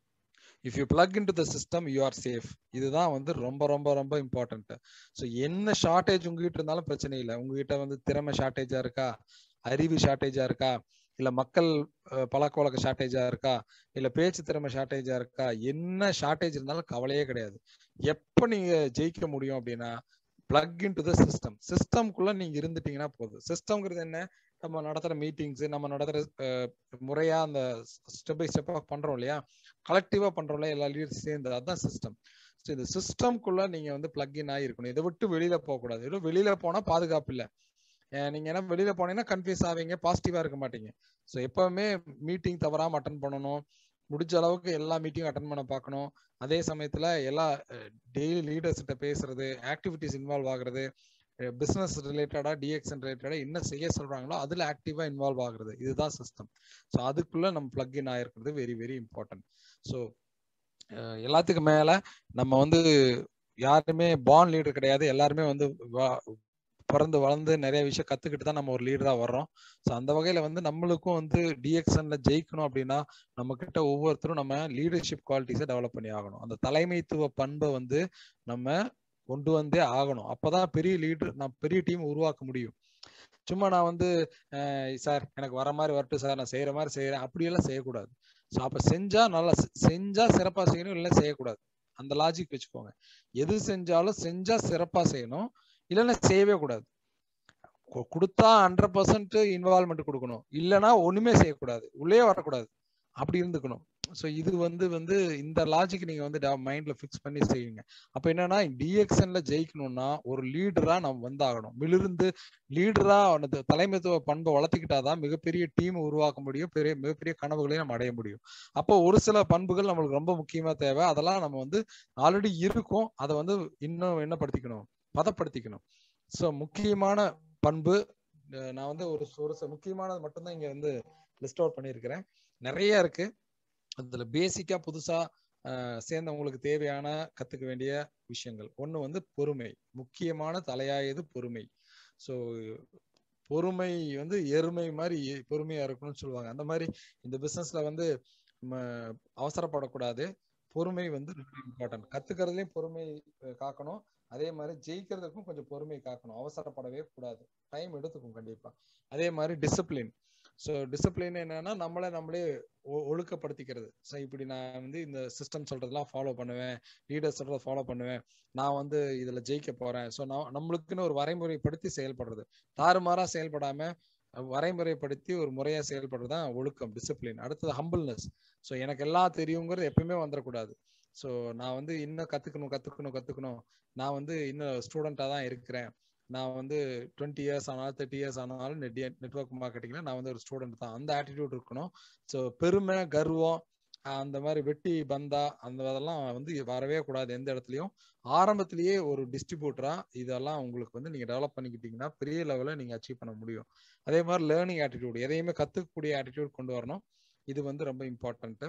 if you plug in to the system you are safe இதுதான் வந்து ரொம்ப ரொம்ப ரொம்ப இம்பார்ட்டன்ட் ஸோ என்ன ஷார்டேஜ் உங்ககிட்ட இருந்தாலும் பிரச்சனை இல்லை உங்ககிட்ட வந்து திறமை ஷார்டேஜா இருக்கா அறிவு ஷார்டேஜா இருக்கா இல்ல மக்கள் பழக்க வழக்க ஷார்டேஜா இருக்கா இல்ல பேச்சு திறமை ஷார்டேஜா இருக்கா என்ன ஷார்டேஜ் இருந்தாலும் கவலையே கிடையாது எப்ப நீங்க ஜெயிக்க முடியும் அப்படின்னா plug in to the system சிஸ்டம்குள்ள நீங்க இருந்துட்டீங்கன்னா போதும் சிஸ்டம்ங்கிறது என்ன நம்ம நடத்துற மீட்டிங்ஸ் நம்ம நடத்துற முறையா அந்த ஸ்டெப் பை ஸ்டெப்பா பண்றோம் இல்லையா கலெக்டிவா பண்றோம்ல எல்லா லீடர்ஸ் சேர்ந்து அதுதான் சிஸ்டம் இந்த சிஸ்டம்குள்ள நீங்க வந்து பிளக் இன் ஆகிருக்கணும் இதை விட்டு வெளியில போக கூடாது ஏதோ வெளியில போனா பாதுகாப்பு இல்லை நீங்க என்ன வெளியில போனீங்கன்னா கன்ஃபியூஸ் ஆவீங்க பாசிட்டிவா இருக்க மாட்டீங்க ஸோ எப்பவுமே மீட்டிங் தவறாம அட்டன் பண்ணணும் முடிஞ்ச அளவுக்கு எல்லா மீட்டிங்கும் அட்டன் பண்ண பார்க்கணும் அதே சமயத்துல எல்லா டெய்லி லீடர்ஸ்கிட்ட பேசுறது ஆக்டிவிட்டிஸ் இன்வால்வ் ஆகுறது பிசினஸ் ரிலேட்டடா டிஎக்ஷன் ரிலேட்டடா என்ன செய்ய சொல்றாங்களோ அதுல ஆக்டிவா இன்வால்வ் ஆகுறது இதுதான் சிஸ்டம் ஸோ அதுக்குள்ள நம்ம பிளக் இன் ஆயிருக்கிறது வெரி வெரி இம்பார்ட்டன்ட் ஸோ எல்லாத்துக்கும் மேல நம்ம வந்து யாருமே பான் லீடர் கிடையாது எல்லாருமே வந்து பிறந்து வளர்ந்து நிறைய விஷயம் கத்துக்கிட்டு தான் நம்ம ஒரு லீடரா வர்றோம் ஸோ அந்த வகையில வந்து நம்மளுக்கும் வந்து டிஎக்ஷன்ல ஜெயிக்கணும் அப்படின்னா நம்ம கிட்ட ஒவ்வொருத்தரும் நம்ம லீடர்ஷிப் குவாலிட்டிஸை டெவலப் பண்ணி ஆகணும் அந்த தலைமைத்துவ பண்பை வந்து நம்ம கொண்டு வந்தே ஆகணும் அப்பதான் பெரிய லீடர் நான் பெரிய டீம் உருவாக்க முடியும் சும்மா நான் வந்து சார் எனக்கு வர மாதிரி வரட்டும் சார் நான் செய்யற மாதிரி செய்யறேன் அப்படியெல்லாம் செய்யக்கூடாது ஸோ அப்ப செஞ்சா நல்லா செஞ்சா சிறப்பா செய்யணும் இல்லை செய்யக்கூடாது அந்த லாஜிக் வச்சுக்கோங்க எது செஞ்சாலும் செஞ்சா சிறப்பா செய்யணும் இல்லைன்னா செய்யவே கூடாது கொடுத்தா ஹண்ட்ரட் பர்சன்ட் இன்வால்மெண்ட் கொடுக்கணும் இல்லைன்னா ஒண்ணுமே செய்யக்கூடாது உள்ளே வரக்கூடாது அப்படி இருந்துக்கணும் ஸோ இது வந்து வந்து இந்த லாஜிக் நீங்க வந்து மைண்ட்ல ஃபிக்ஸ் பண்ணி செய்யுங்க அப்ப என்னன்னா டிஎக்ஷன்ல ஜெயிக்கணும்னா ஒரு லீடரா நம்ம வந்தாகணும் மிளிர்ந்து லீடரா தலைமைத்துவ பண்பை வளர்த்துக்கிட்டாதான் மிகப்பெரிய டீம் உருவாக்க முடியும் பெரிய மிகப்பெரிய கனவுகளையும் நம்ம அடைய முடியும் அப்போ ஒரு சில பண்புகள் நம்மளுக்கு ரொம்ப முக்கியமா தேவை அதெல்லாம் நம்ம வந்து ஆல்ரெடி இருக்கும் அதை வந்து இன்னும் என்ன படுத்திக்கணும் பதப்படுத்திக்கணும் ஸோ முக்கியமான பண்பு நான் வந்து ஒரு ஒரு முக்கியமானது மட்டும்தான் இங்க வந்து லிஸ்ட் அவுட் பண்ணியிருக்கிறேன் நிறைய இருக்கு அதுல பேசிக்கா புதுசா சேர்ந்தவங்களுக்கு தேவையான கத்துக்க வேண்டிய விஷயங்கள் ஒண்ணு வந்து பொறுமை முக்கியமான தலையாயது பொறுமை ஸோ பொறுமை வந்து எருமை மாதிரி பொறுமையா இருக்கணும்னு சொல்லுவாங்க அந்த மாதிரி இந்த பிசினஸ்ல வந்து நம்ம அவசரப்படக்கூடாது பொறுமை வந்து ரொம்ப இம்பார்ட்டன்ட் கத்துக்கிறதுலயும் பொறுமை காக்கணும் அதே மாதிரி ஜெயிக்கிறதுக்கும் கொஞ்சம் பொறுமை காக்கணும் அவசரப்படவே கூடாது டைம் எடுத்துக்கும் கண்டிப்பா அதே மாதிரி டிசிப்ளின் ஸோ டிசிப்ளின் என்னன்னா நம்மளை நம்மளே ஒழுக்கப்படுத்திக்கிறது ஸோ இப்படி நான் வந்து இந்த சிஸ்டம் சொல்றதெல்லாம் ஃபாலோ பண்ணுவேன் லீடர் சொல்றதை ஃபாலோ பண்ணுவேன் நான் வந்து இதுல ஜெயிக்க போறேன் ஸோ நான் நம்மளுக்குன்னு ஒரு வரைமுறைப்படுத்தி செயல்படுறது தாறுமாறா செயல்படாம வரைமுறைப்படுத்தி ஒரு முறையா செயல்படுறது தான் ஒழுக்கம் டிசிப்ளின் அடுத்தது ஹம்பிள்னஸ் ஸோ எனக்கு எல்லாம் தெரியுங்கிறது எப்பயுமே வந்துடக்கூடாது ஸோ நான் வந்து இன்னும் கத்துக்கணும் கத்துக்கணும் கத்துக்கணும் நான் வந்து இன்னும் ஸ்டூடெண்டா தான் இருக்கிறேன் நான் வந்து டுவெண்ட்டி இயர்ஸ் ஆனாலும் தேர்ட்டி இயர்ஸ் ஆனாலும் நெட் நெட்ஒர்க் மார்க்கெட்டிங்ல நான் வந்து ஒரு ஸ்டூடெண்ட் தான் அந்த ஆட்டிடியூட் இருக்கணும் ஸோ பெருமை கர்வம் அந்த மாதிரி வெட்டி பந்தா அந்த இதெல்லாம் வந்து வரவே கூடாது எந்த இடத்துலயும் ஆரம்பத்திலேயே ஒரு டிஸ்ட்ரிபியூட்டரா இதெல்லாம் உங்களுக்கு வந்து நீங்க டெவலப் பண்ணிக்கிட்டீங்கன்னா பெரிய லெவலில் நீங்க அச்சீவ் பண்ண முடியும் அதே மாதிரி லேர்னிங் ஆட்டிடியூட் எதையுமே கத்துக்கக்கூடிய ஆட்டிடியூட் கொண்டு வரணும் இது வந்து ரொம்ப இம்பார்ட்டன்ட்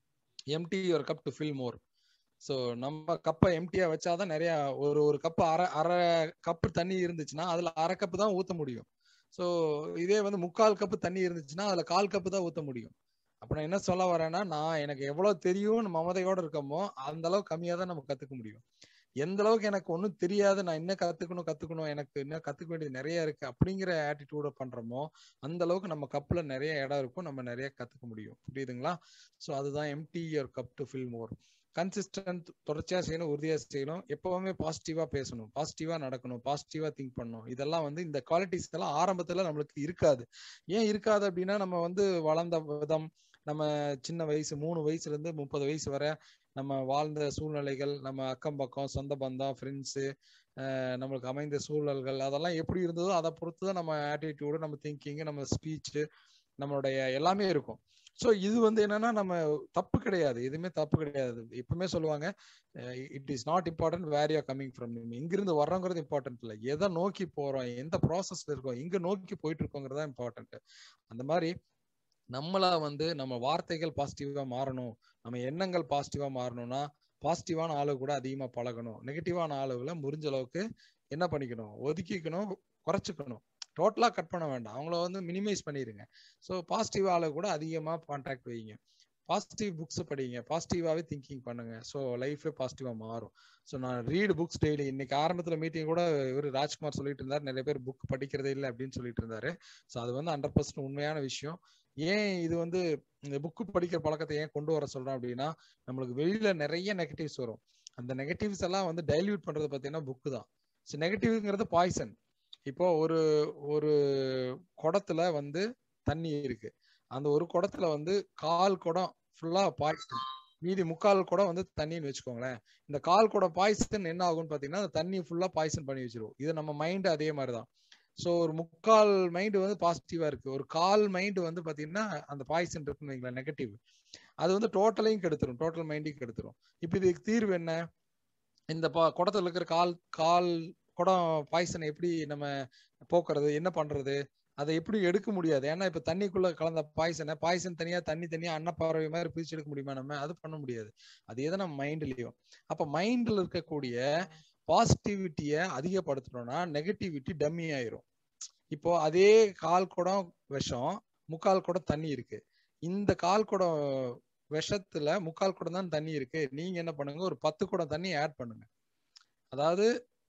எம்டி ஒரு cup to fill more so நம்ம கப்பை எம்டியா வச்சாதான் நிறைய ஒரு ஒரு கப்பு அரை அரை கப்பு தண்ணி இருந்துச்சுன்னா அதுல அரை கப்பு தான் ஊத்த முடியும் ஸோ இதே வந்து முக்கால் கப்பு தண்ணி இருந்துச்சுன்னா அதுல கால் கப்பு தான் ஊத்த முடியும் அப்ப நான் என்ன சொல்ல வரேன்னா நான் எனக்கு எவ்வளவு தெரியும் மமதையோட இருக்கமோ அந்த அளவுக்கு கம்மியா தான் நம்ம கத்துக்க முடியும் எந்த அளவுக்கு எனக்கு ஒன்றும் தெரியாது நான் என்ன கத்துக்கணும் கத்துக்கணும் எனக்கு இன்னும் கத்துக்க வேண்டியது நிறைய இருக்கு அப்படிங்கிற ஆட்டிடியூட பண்றோமோ அந்த அளவுக்கு நம்ம கப்ல நிறைய இடம் இருக்கும் நம்ம நிறைய கத்துக்க முடியும் புரியுதுங்களா ஸோ அதுதான் empty your cup to fill more consistent தொடர்ச்சியா செய்யணும் உறுதியா செய்யணும் எப்பவுமே பாசிட்டிவா பேசணும் பாசிட்டிவா நடக்கணும் பாசிட்டிவா திங்க் பண்ணணும் இதெல்லாம் வந்து இந்த குவாலிட்டிஸ் எல்லாம் ஆரம்பத்துல நம்மளுக்கு இருக்காது ஏன் இருக்காது அப்படின்னா நம்ம வந்து வளர்ந்த விதம் நம்ம சின்ன வயசு மூணு வயசுல இருந்து முப்பது வயசு வரை நம்ம வாழ்ந்த சூழ்நிலைகள் நம்ம அக்கம் பக்கம் சொந்த பந்தம் ஃப்ரெண்ட்ஸு நம்மளுக்கு அமைந்த சூழல்கள் அதெல்லாம் எப்படி இருந்ததோ அதை பொறுத்து தான் நம்ம ஆட்டிடியூடு நம்ம திங்கிங்கு நம்ம ஸ்பீச்சு நம்மளுடைய எல்லாமே இருக்கும் ஸோ இது வந்து என்னன்னா நம்ம தப்பு கிடையாது எதுவுமே தப்பு கிடையாது எப்பவுமே சொல்லுவாங்க it is not important where you coming from இங்கிருந்து வர்றோங்கிறது இம்பார்ட்டன்ட் இல்லை எதை நோக்கி போறோம் எந்த ப்ராசஸ்ல இருக்கோம் இங்க நோக்கி போயிட்டு இருக்கோங்கிறதா இம்பார்ட்டன்ட் அந்த மாதிரி நம்மள வந்து நம்ம வார்த்தைகள் பாசிட்டிவா மாறணும் நம்ம எண்ணங்கள் பாசிட்டிவா மாறணும்னா பாசிட்டிவான ஆளு கூட அதிகமா பழகணும் நெகட்டிவான ஆளுகளை முடிஞ்ச அளவுக்கு என்ன பண்ணிக்கணும் ஒதுக்கிக்கணும் குறைச்சிக்கணும் டோட்டலா கட் பண்ண வேண்டாம் அவங்கள வந்து மினிமைஸ் பண்ணிடுங்க ஸோ பாசிட்டிவ் ஆளு கூட அதிகமா கான்டாக்ட் வைங்க பாசிட்டிவ் புக்ஸ் படிங்க பாசிட்டிவாவே திங்கிங் பண்ணுங்க ஸோ லைஃபே பாசிட்டிவா மாறும் ஸோ நான் ரீடு புக்ஸ் டெய்லி இன்னைக்கு ஆரம்பத்துல மீட்டிங் கூட இவர் ராஜ்குமார் சொல்லிட்டு இருந்தார் நிறைய பேர் புக் படிக்கிறதே இல்லை அப்படின்னு சொல்லிட்டு இருந்தாரு ஸோ அது வந்து ஹண்ட்ரட் பர்சன்ட் உண்மையான விஷயம் ஏன் இது வந்து இந்த புக்கு படிக்கிற பழக்கத்தை ஏன் கொண்டு வர சொல்றோம் அப்படின்னா நம்மளுக்கு வெளியில நிறைய நெகட்டிவ்ஸ் வரும் அந்த நெகட்டிவ்ஸ் எல்லாம் வந்து டைல்யூட் பண்றது பார்த்தீங்கன்னா புக்கு தான் ஸோ நெகட்டிவ்ங்கிறது பாய்சன் இப்போ ஒரு ஒரு குடத்துல வந்து தண்ணி இருக்கு அந்த ஒரு குடத்துல வந்து கால் குடம் ஃபுல்லா பாய்சன் மீதி முக்கால் குடம் வந்து தண்ணின்னு வச்சுக்கோங்களேன் இந்த கால் குடம் பாய்சன் என்ன ஆகும்னு பாத்தீங்கன்னா அந்த தண்ணி ஃபுல்லா பாய்சன் பண்ணி வச்சிருவோம் இது நம்ம மைண்ட் அதே மாதிரிதான் ஸோ ஒரு முக்கால் மைண்டு வந்து பாசிட்டிவா இருக்கு ஒரு கால் மைண்டு வந்து பாத்தீங்கன்னா அந்த பாய்சன் இருக்குன்னு வைங்களேன் நெகட்டிவ் அது வந்து டோட்டலையும் கெடுத்துரும் டோட்டல் மைண்டையும் கெடுத்துரும் இப்போ இதுக்கு தீர்வு என்ன இந்த குடத்துல இருக்கிற கால் கால் குடம் பாய்சனை எப்படி நம்ம போக்குறது என்ன பண்றது அதை எப்படி எடுக்க முடியாது ஏன்னா இப்ப தண்ணிக்குள்ள கலந்த பாய்சனை பாய்சன் தனியா தண்ணி தனியா அன்னப்பறவை மாதிரி பிரிச்சு எடுக்க முடியுமா நம்ம அது பண்ண முடியாது அது எதை நம்ம மைண்ட்லயும் அப்ப மைண்ட்ல இருக்கக்கூடிய பாசிட்டிவிட்டிய அதிகப்படுத்தணும்னா நெகட்டிவிட்டி டம்மி ஆயிரும் இப்போ அதே கால் குடம் விஷம் முக்கால் குடம் தண்ணி இருக்கு இந்த கால் குடம் விஷத்துல முக்கால் குடம் தான் தண்ணி இருக்கு நீங்க என்ன பண்ணுங்க ஒரு பத்து குடம் தண்ணி ஆட் பண்ணுங்க அதாவது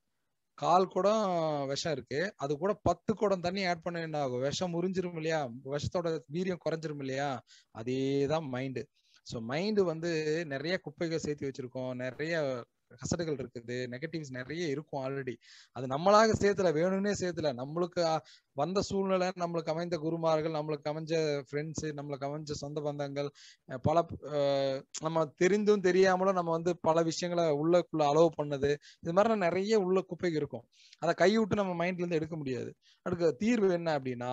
கால் குடம் விஷம் இருக்கு அது கூட பத்து குடம் தண்ணி ஆட் பண்ண என்ன ஆகும் விஷம் முறிஞ்சிரும் இல்லையா விஷத்தோட வீரியம் குறைஞ்சிரும் இல்லையா அதேதான் மைண்டு ஸோ மைண்டு வந்து நிறைய குப்பைகள் சேர்த்து வச்சிருக்கோம் நிறைய கசடுகள் இருக்குது நெகட்டிவ்ஸ் நிறைய இருக்கும் ஆல்ரெடி அது நம்மளாக சேர்த்துல வேணும்னே சேர்த்துல நம்மளுக்கு வந்த சூழ்நிலை நம்மளுக்கு அமைந்த குருமார்கள் நம்மளுக்கு அமைஞ்ச ஃப்ரெண்ட்ஸ் நம்மளுக்கு அமைஞ்ச சொந்த பந்தங்கள் பல நம்ம தெரிந்தும் தெரியாமலும் நம்ம வந்து பல விஷயங்களை உள்ளக்குள்ள அலோவ் பண்ணது இது மாதிரி நிறைய உள்ள குப்பை இருக்கும் அதை கைவிட்டு நம்ம மைண்ட்ல இருந்து எடுக்க முடியாது அதுக்கு தீர்வு என்ன அப்படின்னா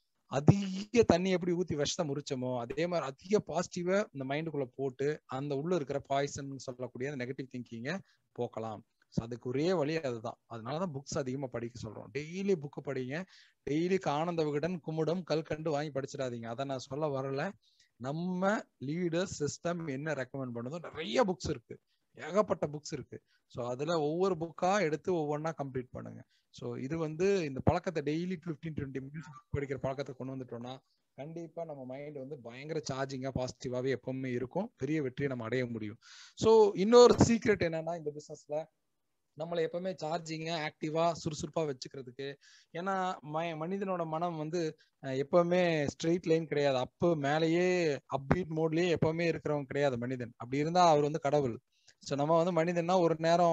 அதிக தண்ணி எப்படி ஊத்தி விஷத்தை முறிச்சோமோ அதே மாதிரி அதிக பாசிட்டிவா இந்த மைண்டுக்குள்ள போட்டு அந்த உள்ள இருக்கிற பாய்சன் சொல்லக்கூடிய அந்த நெகட்டிவ் திங்கிங்க போக்கலாம் அதுக்கு ஒரே வழி அதுதான் அதனாலதான் புக்ஸ் அதிகமா படிக்க சொல்றோம் டெய்லி புக்கு படிங்க டெய்லி ஆனந்த விகடன் குமுடம் கல்கண்டு வாங்கி படிச்சிடாதீங்க அதை நான் சொல்ல வரல நம்ம லீடர் சிஸ்டம் என்ன ரெக்கமெண்ட் பண்ணுதோ நிறைய புக்ஸ் இருக்கு ஏகப்பட்ட புக்ஸ் இருக்கு ஸோ அதுல ஒவ்வொரு புக்கா எடுத்து ஒவ்வொன்றா கம்ப்ளீட் பண்ணுங்க ஸோ இது வந்து இந்த பழக்கத்தை டெய்லி ஃபிஃப்டீன் டுவெண்ட்டி மினிட்ஸ் படிக்கிற பழக்கத்தை கொண்டு வந்துட்டோம்னா கண்டிப்பா நம்ம மைண்ட் வந்து பயங்கர சார்ஜிங்கா பாசிட்டிவாவே எப்பவுமே இருக்கும் பெரிய வெற்றியை நம்ம அடைய முடியும் ஸோ இன்னொரு சீக்ரெட் என்னன்னா இந்த பிசினஸ்ல நம்மளை எப்பவுமே சார்ஜிங்கா ஆக்டிவா சுறுசுறுப்பா வச்சுக்கிறதுக்கு ஏன்னா மனிதனோட மனம் வந்து எப்பவுமே ஸ்ட்ரெயிட் லைன் கிடையாது அப்போ மேலேயே அப்பீட் மோட்லயே எப்பவுமே இருக்கிறவங்க கிடையாது மனிதன் அப்படி இருந்தா அவர் வந்து கடவுள் ஸோ நம்ம வந்து மனிதன்னா ஒரு நேரம்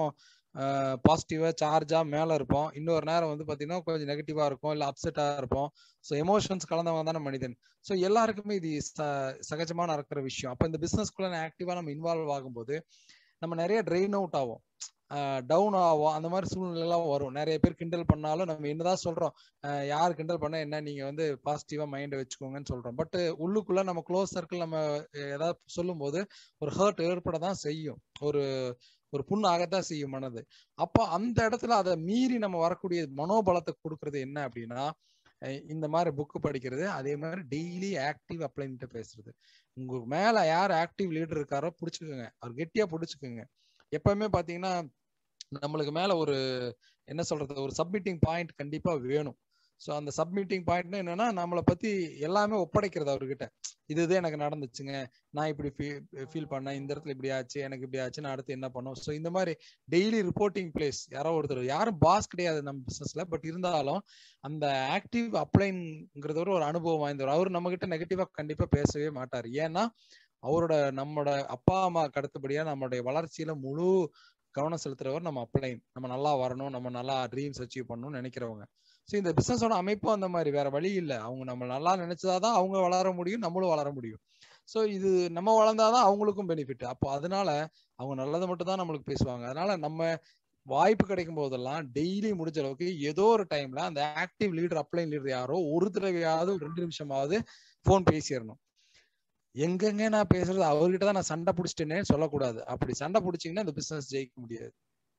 பாசிட்டிவா சார்ஜா மேல இருப்போம் இன்னொரு நேரம் வந்து பாத்தீங்கன்னா கொஞ்சம் நெகட்டிவா இருக்கும் இல்ல அப்செட்டா இருப்போம் ஸோ எமோஷன்ஸ் கலந்தவங்க தானே மனிதன் ஸோ எல்லாருக்குமே இது சகஜமா நடக்கிற விஷயம் அப்போ இந்த பிசினஸ்க்குள்ள ஆக்டிவா நம்ம இன்வால்வ் ஆகும்போது நம்ம நிறைய ட்ரெயின் அவுட் ஆகும் டவுன் ஆகும் அந்த மாதிரி சூழ்நிலைலாம் வரும் நிறைய பேர் கிண்டல் பண்ணாலும் நம்ம என்னதான் சொல்றோம் யார் கிண்டல் பண்ண என்ன நீங்க வந்து பாசிட்டிவா மைண்டை வச்சுக்கோங்கன்னு சொல்றோம் பட் உள்ளுக்குள்ள நம்ம க்ளோஸ் சர்க்கிள் நம்ம ஏதாவது சொல்லும் போது ஒரு ஹர்ட் ஏற்பட தான் செய்யும் ஒரு ஒரு புண்ணு ஆகத்தான் செய்யும் மனது அப்போ அந்த இடத்துல அதை மீறி நம்ம வரக்கூடிய மனோபலத்தை கொடுக்கறது என்ன அப்படின்னா இந்த மாதிரி புக்கு படிக்கிறது அதே மாதிரி டெய்லி ஆக்டிவ் அப்ளைன்ட்டு பேசுறது உங்க மேல யார் ஆக்டிவ் லீடர் இருக்காரோ பிடிச்சிக்கோங்க அவர் கெட்டியா பிடிச்சிக்கோங்க எப்பவுமே பாத்தீங்கன்னா நம்மளுக்கு மேல ஒரு என்ன சொல்றது ஒரு சப்மிட்டிங் பாயிண்ட் கண்டிப்பா வேணும் ஸோ அந்த சப்மிட்டிங் பாயிண்ட்னா என்னன்னா நம்மளை பத்தி எல்லாமே ஒப்படைக்கிறது அவர்கிட்ட இது இது எனக்கு நடந்துச்சுங்க நான் இப்படி ஃபீல் பண்ணேன் இந்த இடத்துல இப்படி ஆச்சு எனக்கு இப்படி ஆச்சு நான் அடுத்து என்ன பண்ணோம் ஸோ இந்த மாதிரி டெய்லி ரிப்போர்ட்டிங் பிளேஸ் யாரோ ஒருத்தர் யாரும் பாஸ் கிடையாது நம்ம பிசினஸ்ல பட் இருந்தாலும் அந்த ஆக்டிவ் அப்ளைங்கிறது ஒரு அனுபவம் வாய்ந்தவர் அவர் நம்ம கிட்ட நெகட்டிவா கண்டிப்பா பேசவே மாட்டார் ஏன்னா அவரோட நம்மளோட அப்பா அம்மாக்கு அடுத்தபடியா நம்மளுடைய வளர்ச்சியில முழு கவனம் செலுத்துறவர் நம்ம அப்ளைன் நம்ம நல்லா வரணும் நம்ம நல்லா ட்ரீம்ஸ் அச்சீவ் பண்ணணும்னு நினைக்கிறவங்க ஸோ இந்த பிசினஸோட அமைப்பும் அந்த மாதிரி வேற வழி இல்லை அவங்க நம்ம நல்லா நினைச்சதாதான் அவங்க வளர முடியும் நம்மளும் வளர முடியும் ஸோ இது நம்ம வளர்ந்தாதான் அவங்களுக்கும் பெனிஃபிட் அப்போ அதனால அவங்க நல்லதை மட்டும் தான் நம்மளுக்கு பேசுவாங்க அதனால நம்ம வாய்ப்பு கிடைக்கும் போதெல்லாம் டெய்லி முடிஞ்ச அளவுக்கு ஏதோ ஒரு டைம்ல அந்த ஆக்டிவ் லீடர் அப்ளைன் லீடர் யாரோ ஒரு தடவையாவது ஒரு ரெண்டு நிமிஷமாவது ஃபோன் பேசிடணும் எங்கெங்க நான் பேசுறது அவர்கிட்ட தான் நான் சண்டை பிடிச்சிட்டேனே சொல்லக்கூடாது அப்படி சண்டை பிடிச்சிங்கன்னா இந்த பிசினஸ் ஜெயிக்க முடியாது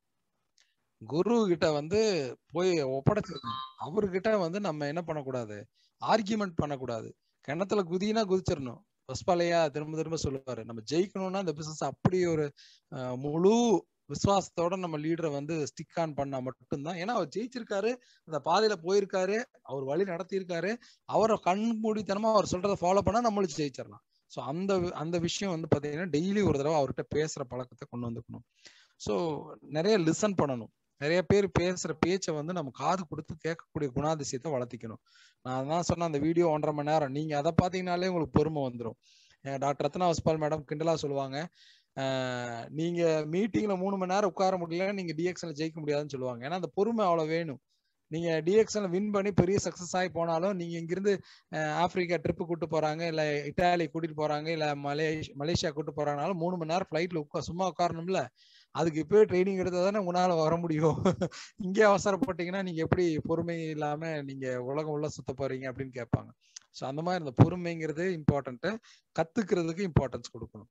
குரு கிட்ட வந்து போய் ஒப்படைச்சிருக்கணும் அவர்கிட்ட வந்து நம்ம என்ன பண்ணக்கூடாது ஆர்கியூமெண்ட் பண்ணக்கூடாது கிணத்துல குதினா குதிச்சிடணும் வஸ்பாலையா திரும்ப திரும்ப சொல்லுவாரு நம்ம ஜெயிக்கணும்னா இந்த பிசினஸ் அப்படி ஒரு முழு விசுவாசத்தோட நம்ம லீடரை வந்து ஸ்டிக் ஆன் பண்ணா மட்டும்தான் ஏன்னா அவர் ஜெயிச்சிருக்காரு அந்த பாதையில போயிருக்காரு அவர் வழி நடத்தியிருக்காரு அவரை கண்மூடித்தனமா அவர் சொல்றதை ஃபாலோ பண்ணா நம்மளுக்கு ஜெயிச்சிடலாம் ஸோ அந்த அந்த விஷயம் வந்து பாத்தீங்கன்னா டெய்லி ஒரு தடவை அவர்கிட்ட பேசுற பழக்கத்தை கொண்டு வந்துக்கணும் ஸோ நிறைய லிசன் பண்ணணும் நிறைய பேர் பேசுற பேச்சை வந்து நம்ம காது கொடுத்து கேட்கக்கூடிய குணாதிசயத்தை வளர்த்திக்கணும் நான் தான் சொன்ன அந்த வீடியோ ஒன்றரை மணி நேரம் நீங்க அதை பாத்தீங்கன்னாலே உங்களுக்கு பொறுமை வந்துடும் டாக்டர் ரத்னா வஸ்பால் மேடம் கிண்டலா சொல்லுவாங்க நீங்க மீட்டிங்ல மூணு மணி நேரம் உட்கார முடியல நீங்க டிஎக்ஸ்ல ஜெயிக்க முடியாதுன்னு சொல்லுவாங்க ஏன்னா அந்த பொறுமை அவ்வளவு வேணும் நீங்க டிஎக்ஸ்ல வின் பண்ணி பெரிய சக்சஸ் ஆகி போனாலும் நீங்க இங்கிருந்து ஆப்பிரிக்கா ட்ரிப்பு கூட்டு போறாங்க இல்ல இட்டாலி கூட்டிட்டு போறாங்க இல்ல மலேஷ் மலேசியா கூட்டு போறாங்கனாலும் மூணு மணி நேரம் ஃபிளைட்ல உட்கா சும்மா உட்காரணும்ல அதுக்கு இப்பவே ட்ரைனிங் எடுத்தா தானே உங்களால வர முடியும் இங்கே அவசரப்பட்டீங்கன்னா நீங்க எப்படி பொறுமை இல்லாம நீங்க உலகம் உள்ள சுத்த போறீங்க அப்படின்னு கேட்பாங்க ஸோ அந்த மாதிரி இந்த பொறுமைங்கிறது இம்பார்ட்டன்ட்டு கத்துக்கிறதுக்கு இம்பார்ட்டன்ஸ் கொடுக்கணும்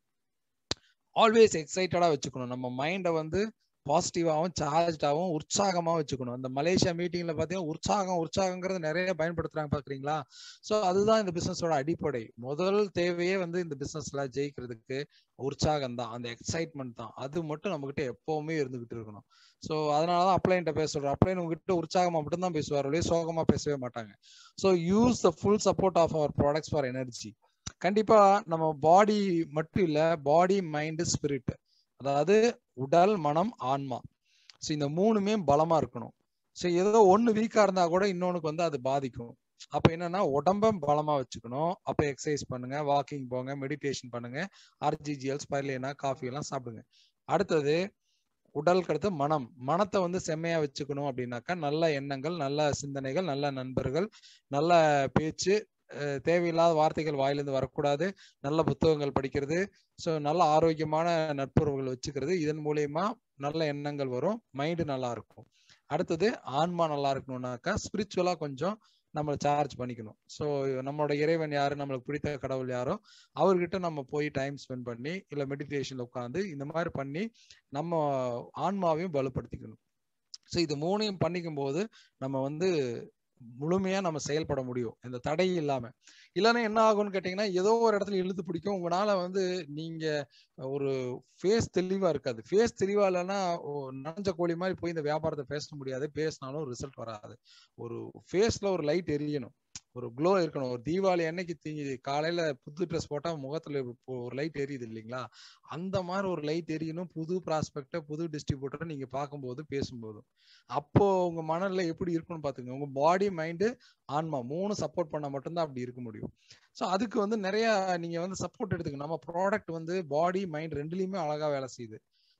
ஆல்வேஸ் எக்ஸைட்டடா வச்சுக்கணும் நம்ம மைண்டை வந்து பாசிட்டிவாகவும் சார்ஜாகவும் உற்சாகமாக வச்சுக்கணும் இந்த மலேசியா மீட்டிங்ல பார்த்தீங்கன்னா உற்சாகம் உற்சாகங்கிறது நிறைய பயன்படுத்துறாங்க பாக்குறீங்களா ஸோ அதுதான் இந்த பிசினஸோட அடிப்படை முதல் தேவையே வந்து இந்த பிசினஸ்ல ஜெயிக்கிறதுக்கு உற்சாகம் தான் அந்த எக்ஸைட்மெண்ட் தான் அது மட்டும் நம்ம கிட்ட எப்பவுமே இருந்துகிட்டு இருக்கணும் ஸோ அதனாலதான் அப்ளைன்ட்ட பேச சொல்றோம் அப்ளைன் உங்ககிட்ட உற்சாகமா மட்டும் தான் பேசுவார் ஒரே சோகமா பேசவே மாட்டாங்க so use the full support of our products for energy கண்டிப்பா நம்ம பாடி மட்டும் இல்ல பாடி மைண்ட் ஸ்பிரிட் அதாவது உடல் மனம் ஆன்மா ஸோ இந்த மூணுமே பலமா இருக்கணும் ஸோ ஏதோ ஒன்று வீக்கா இருந்தா கூட இன்னொன்னுக்கு வந்து அது பாதிக்கும் அப்ப என்னன்னா உடம்ப பலமா வச்சுக்கணும் அப்ப எக்ஸசைஸ் பண்ணுங்க வாக்கிங் போங்க மெடிடேஷன் பண்ணுங்க ஆர்ஜிஜிஎல் ஸ்பைலேனா காஃபி எல்லாம் சாப்பிடுங்க அடுத்தது உடலுக்கு அடுத்து மனம் மனத்தை வந்து செம்மையா வச்சுக்கணும் அப்படின்னாக்கா நல்ல எண்ணங்கள் நல்ல சிந்தனைகள் நல்ல நண்பர்கள் நல்ல பேச்சு தேவையில்லாத வார்த்தைகள் வாயிலிருந்து வரக்கூடாது நல்ல புத்தகங்கள் படிக்கிறது ஸோ நல்ல ஆரோக்கியமான நட்புறவுகள் வச்சுக்கிறது இதன் மூலயமா நல்ல எண்ணங்கள் வரும் மைண்டு நல்லா இருக்கும் அடுத்தது ஆன்மா நல்லா இருக்கணும்னாக்கா ஸ்பிரிச்சுவலா கொஞ்சம் நம்மளை சார்ஜ் பண்ணிக்கணும் ஸோ நம்மளோட இறைவன் யாரு நம்மளுக்கு பிடித்த கடவுள் யாரோ அவர்கிட்ட நம்ம போய் டைம் ஸ்பெண்ட் பண்ணி இல்லை மெடிடேஷன்ல உட்காந்து இந்த மாதிரி பண்ணி நம்ம ஆன்மாவையும் வலுப்படுத்திக்கணும் ஸோ இது மூணையும் பண்ணிக்கும் போது நம்ம வந்து முழுமையா நம்ம செயல்பட முடியும் இந்த தடை இல்லாம இல்லைன்னா என்ன ஆகும்னு கேட்டீங்கன்னா ஏதோ ஒரு இடத்துல இழுத்து பிடிக்கும் உங்களால வந்து நீங்க ஒரு ஃபேஸ் தெளிவா இருக்காது ஃபேஸ் தெளிவா இல்லைன்னா நனைஞ்ச கோழி மாதிரி போய் இந்த வியாபாரத்தை பேச முடியாது பேசினாலும் ரிசல்ட் வராது ஒரு ஃபேஸ்ல ஒரு லைட் எரியணும் ஒரு க்ளோ இருக்கணும் ஒரு தீபாவளி அன்னைக்கு தீ காலையில புது ட்ரெஸ் போட்டா முகத்துல ஒரு லைட் எரியுது இல்லைங்களா அந்த மாதிரி ஒரு லைட் எரியணும் புது ப்ராஸ்பெக்ட புது டிஸ்ட்ரிபியூட்டரை நீங்க பார்க்கும்போது பேசும்போதும் அப்போ உங்க மனநிலை எப்படி இருக்குன்னு பாத்துங்க உங்க பாடி மைண்டு ஆன்மா மூணு சப்போர்ட் பண்ணா மட்டும்தான் அப்படி இருக்க முடியும் ஸோ அதுக்கு வந்து நிறைய நீங்க வந்து சப்போர்ட் எடுத்துக்கணும் நம்ம ப்ராடக்ட் வந்து பாடி மைண்ட் ரெண்டுலயுமே அழகா வேலை செய்யுது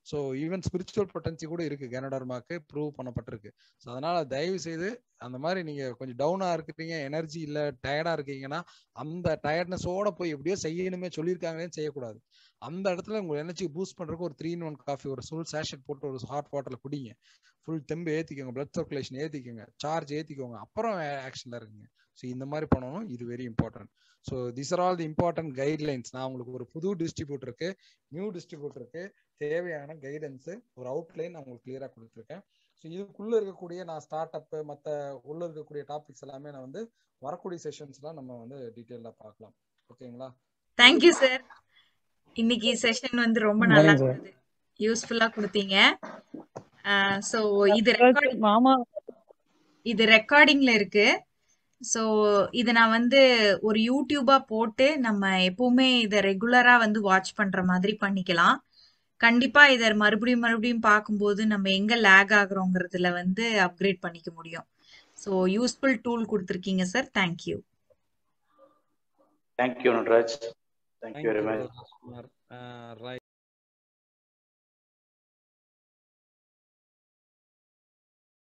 ஸோ ஈவன் ஸ்பிரிச்சுவல் பொட்டன்சி கூட இருக்கு கேனடர்மாக்கு ப்ரூவ் பண்ணப்பட்டிருக்கு ஸோ அதனால தயவு செய்து அந்த மாதிரி நீங்க கொஞ்சம் டவுனா இருக்கிறீங்க எனர்ஜி இல்ல டயர்டா இருக்கீங்கன்னா அந்த டயர்ட்னஸோட போய் எப்படியோ செய்யணுமே சொல்லியிருக்காங்களேன்னு செய்யக்கூடாது அந்த இடத்துல உங்க எனர்ஜி பூஸ்ட் பண்றதுக்கு ஒரு த்ரீ இன் ஒன் காஃபி ஒரு ஃபுல் சேஷட் போட்டு ஒரு ஹாட் வாட்டர்ல குடிங்க ஃபுல் தெம்பு ஏத்திக்கோங்க பிளட் சர்க்குலேஷன் ஏத்திக்கோங்க சார்ஜ் ஏத்திக்கோங்க அப்புறம் ஆக்ஷன்ல இருக்குங்க ஸோ இந்த மாதிரி பண்ணணும் இது very important so this are all the important guidelines நான் உங்களுக்கு ஒரு புது டிஸ்ட்ரிபியூட்டருக்கு நியூ டிஸ்ட்ரிபியூட்டருக்கு தேவையான கைடன்ஸ் ஒரு அவுட்லைன் நான் உங்களுக்கு கிளியரா கொடுத்துருக்கேன் ஸோ இதுக்குள்ள இருக்கக்கூடிய நான் ஸ்டார்ட் அப் மற்ற உள்ள இருக்கக்கூடிய டாபிக்ஸ் எல்லாமே நான் வந்து வரக்கூடிய செஷன்ஸ்லாம் நம்ம வந்து டீட்டெயிலாக பார்க்கலாம் ஓகேங்களா தேங்க்யூ சார் இன்னைக்கு செஷன் வந்து ரொம்ப நல்லா இருந்தது யூஸ்ஃபுல்லா கொடுத்தீங்க ஸோ இது ரெக்கார்ட் மாமா இது ரெக்கார்டிங்ல இருக்கு ஸோ இதை நான் வந்து ஒரு யூடியூபா போட்டு நம்ம எப்பவுமே இதை ரெகுலரா வந்து வாட்ச் பண்ற மாதிரி பண்ணிக்கலாம் கண்டிப்பா இதை மறுபடியும் மறுபடியும் பார்க்கும்போது நம்ம எங்க லேக் ஆகுறோங்கிறதுல வந்து அப்கிரேட் பண்ணிக்க முடியும் ஸோ யூஸ்ஃபுல் டூல் கொடுத்துருக்கீங்க sir thank you thank you Natraj thank you very much right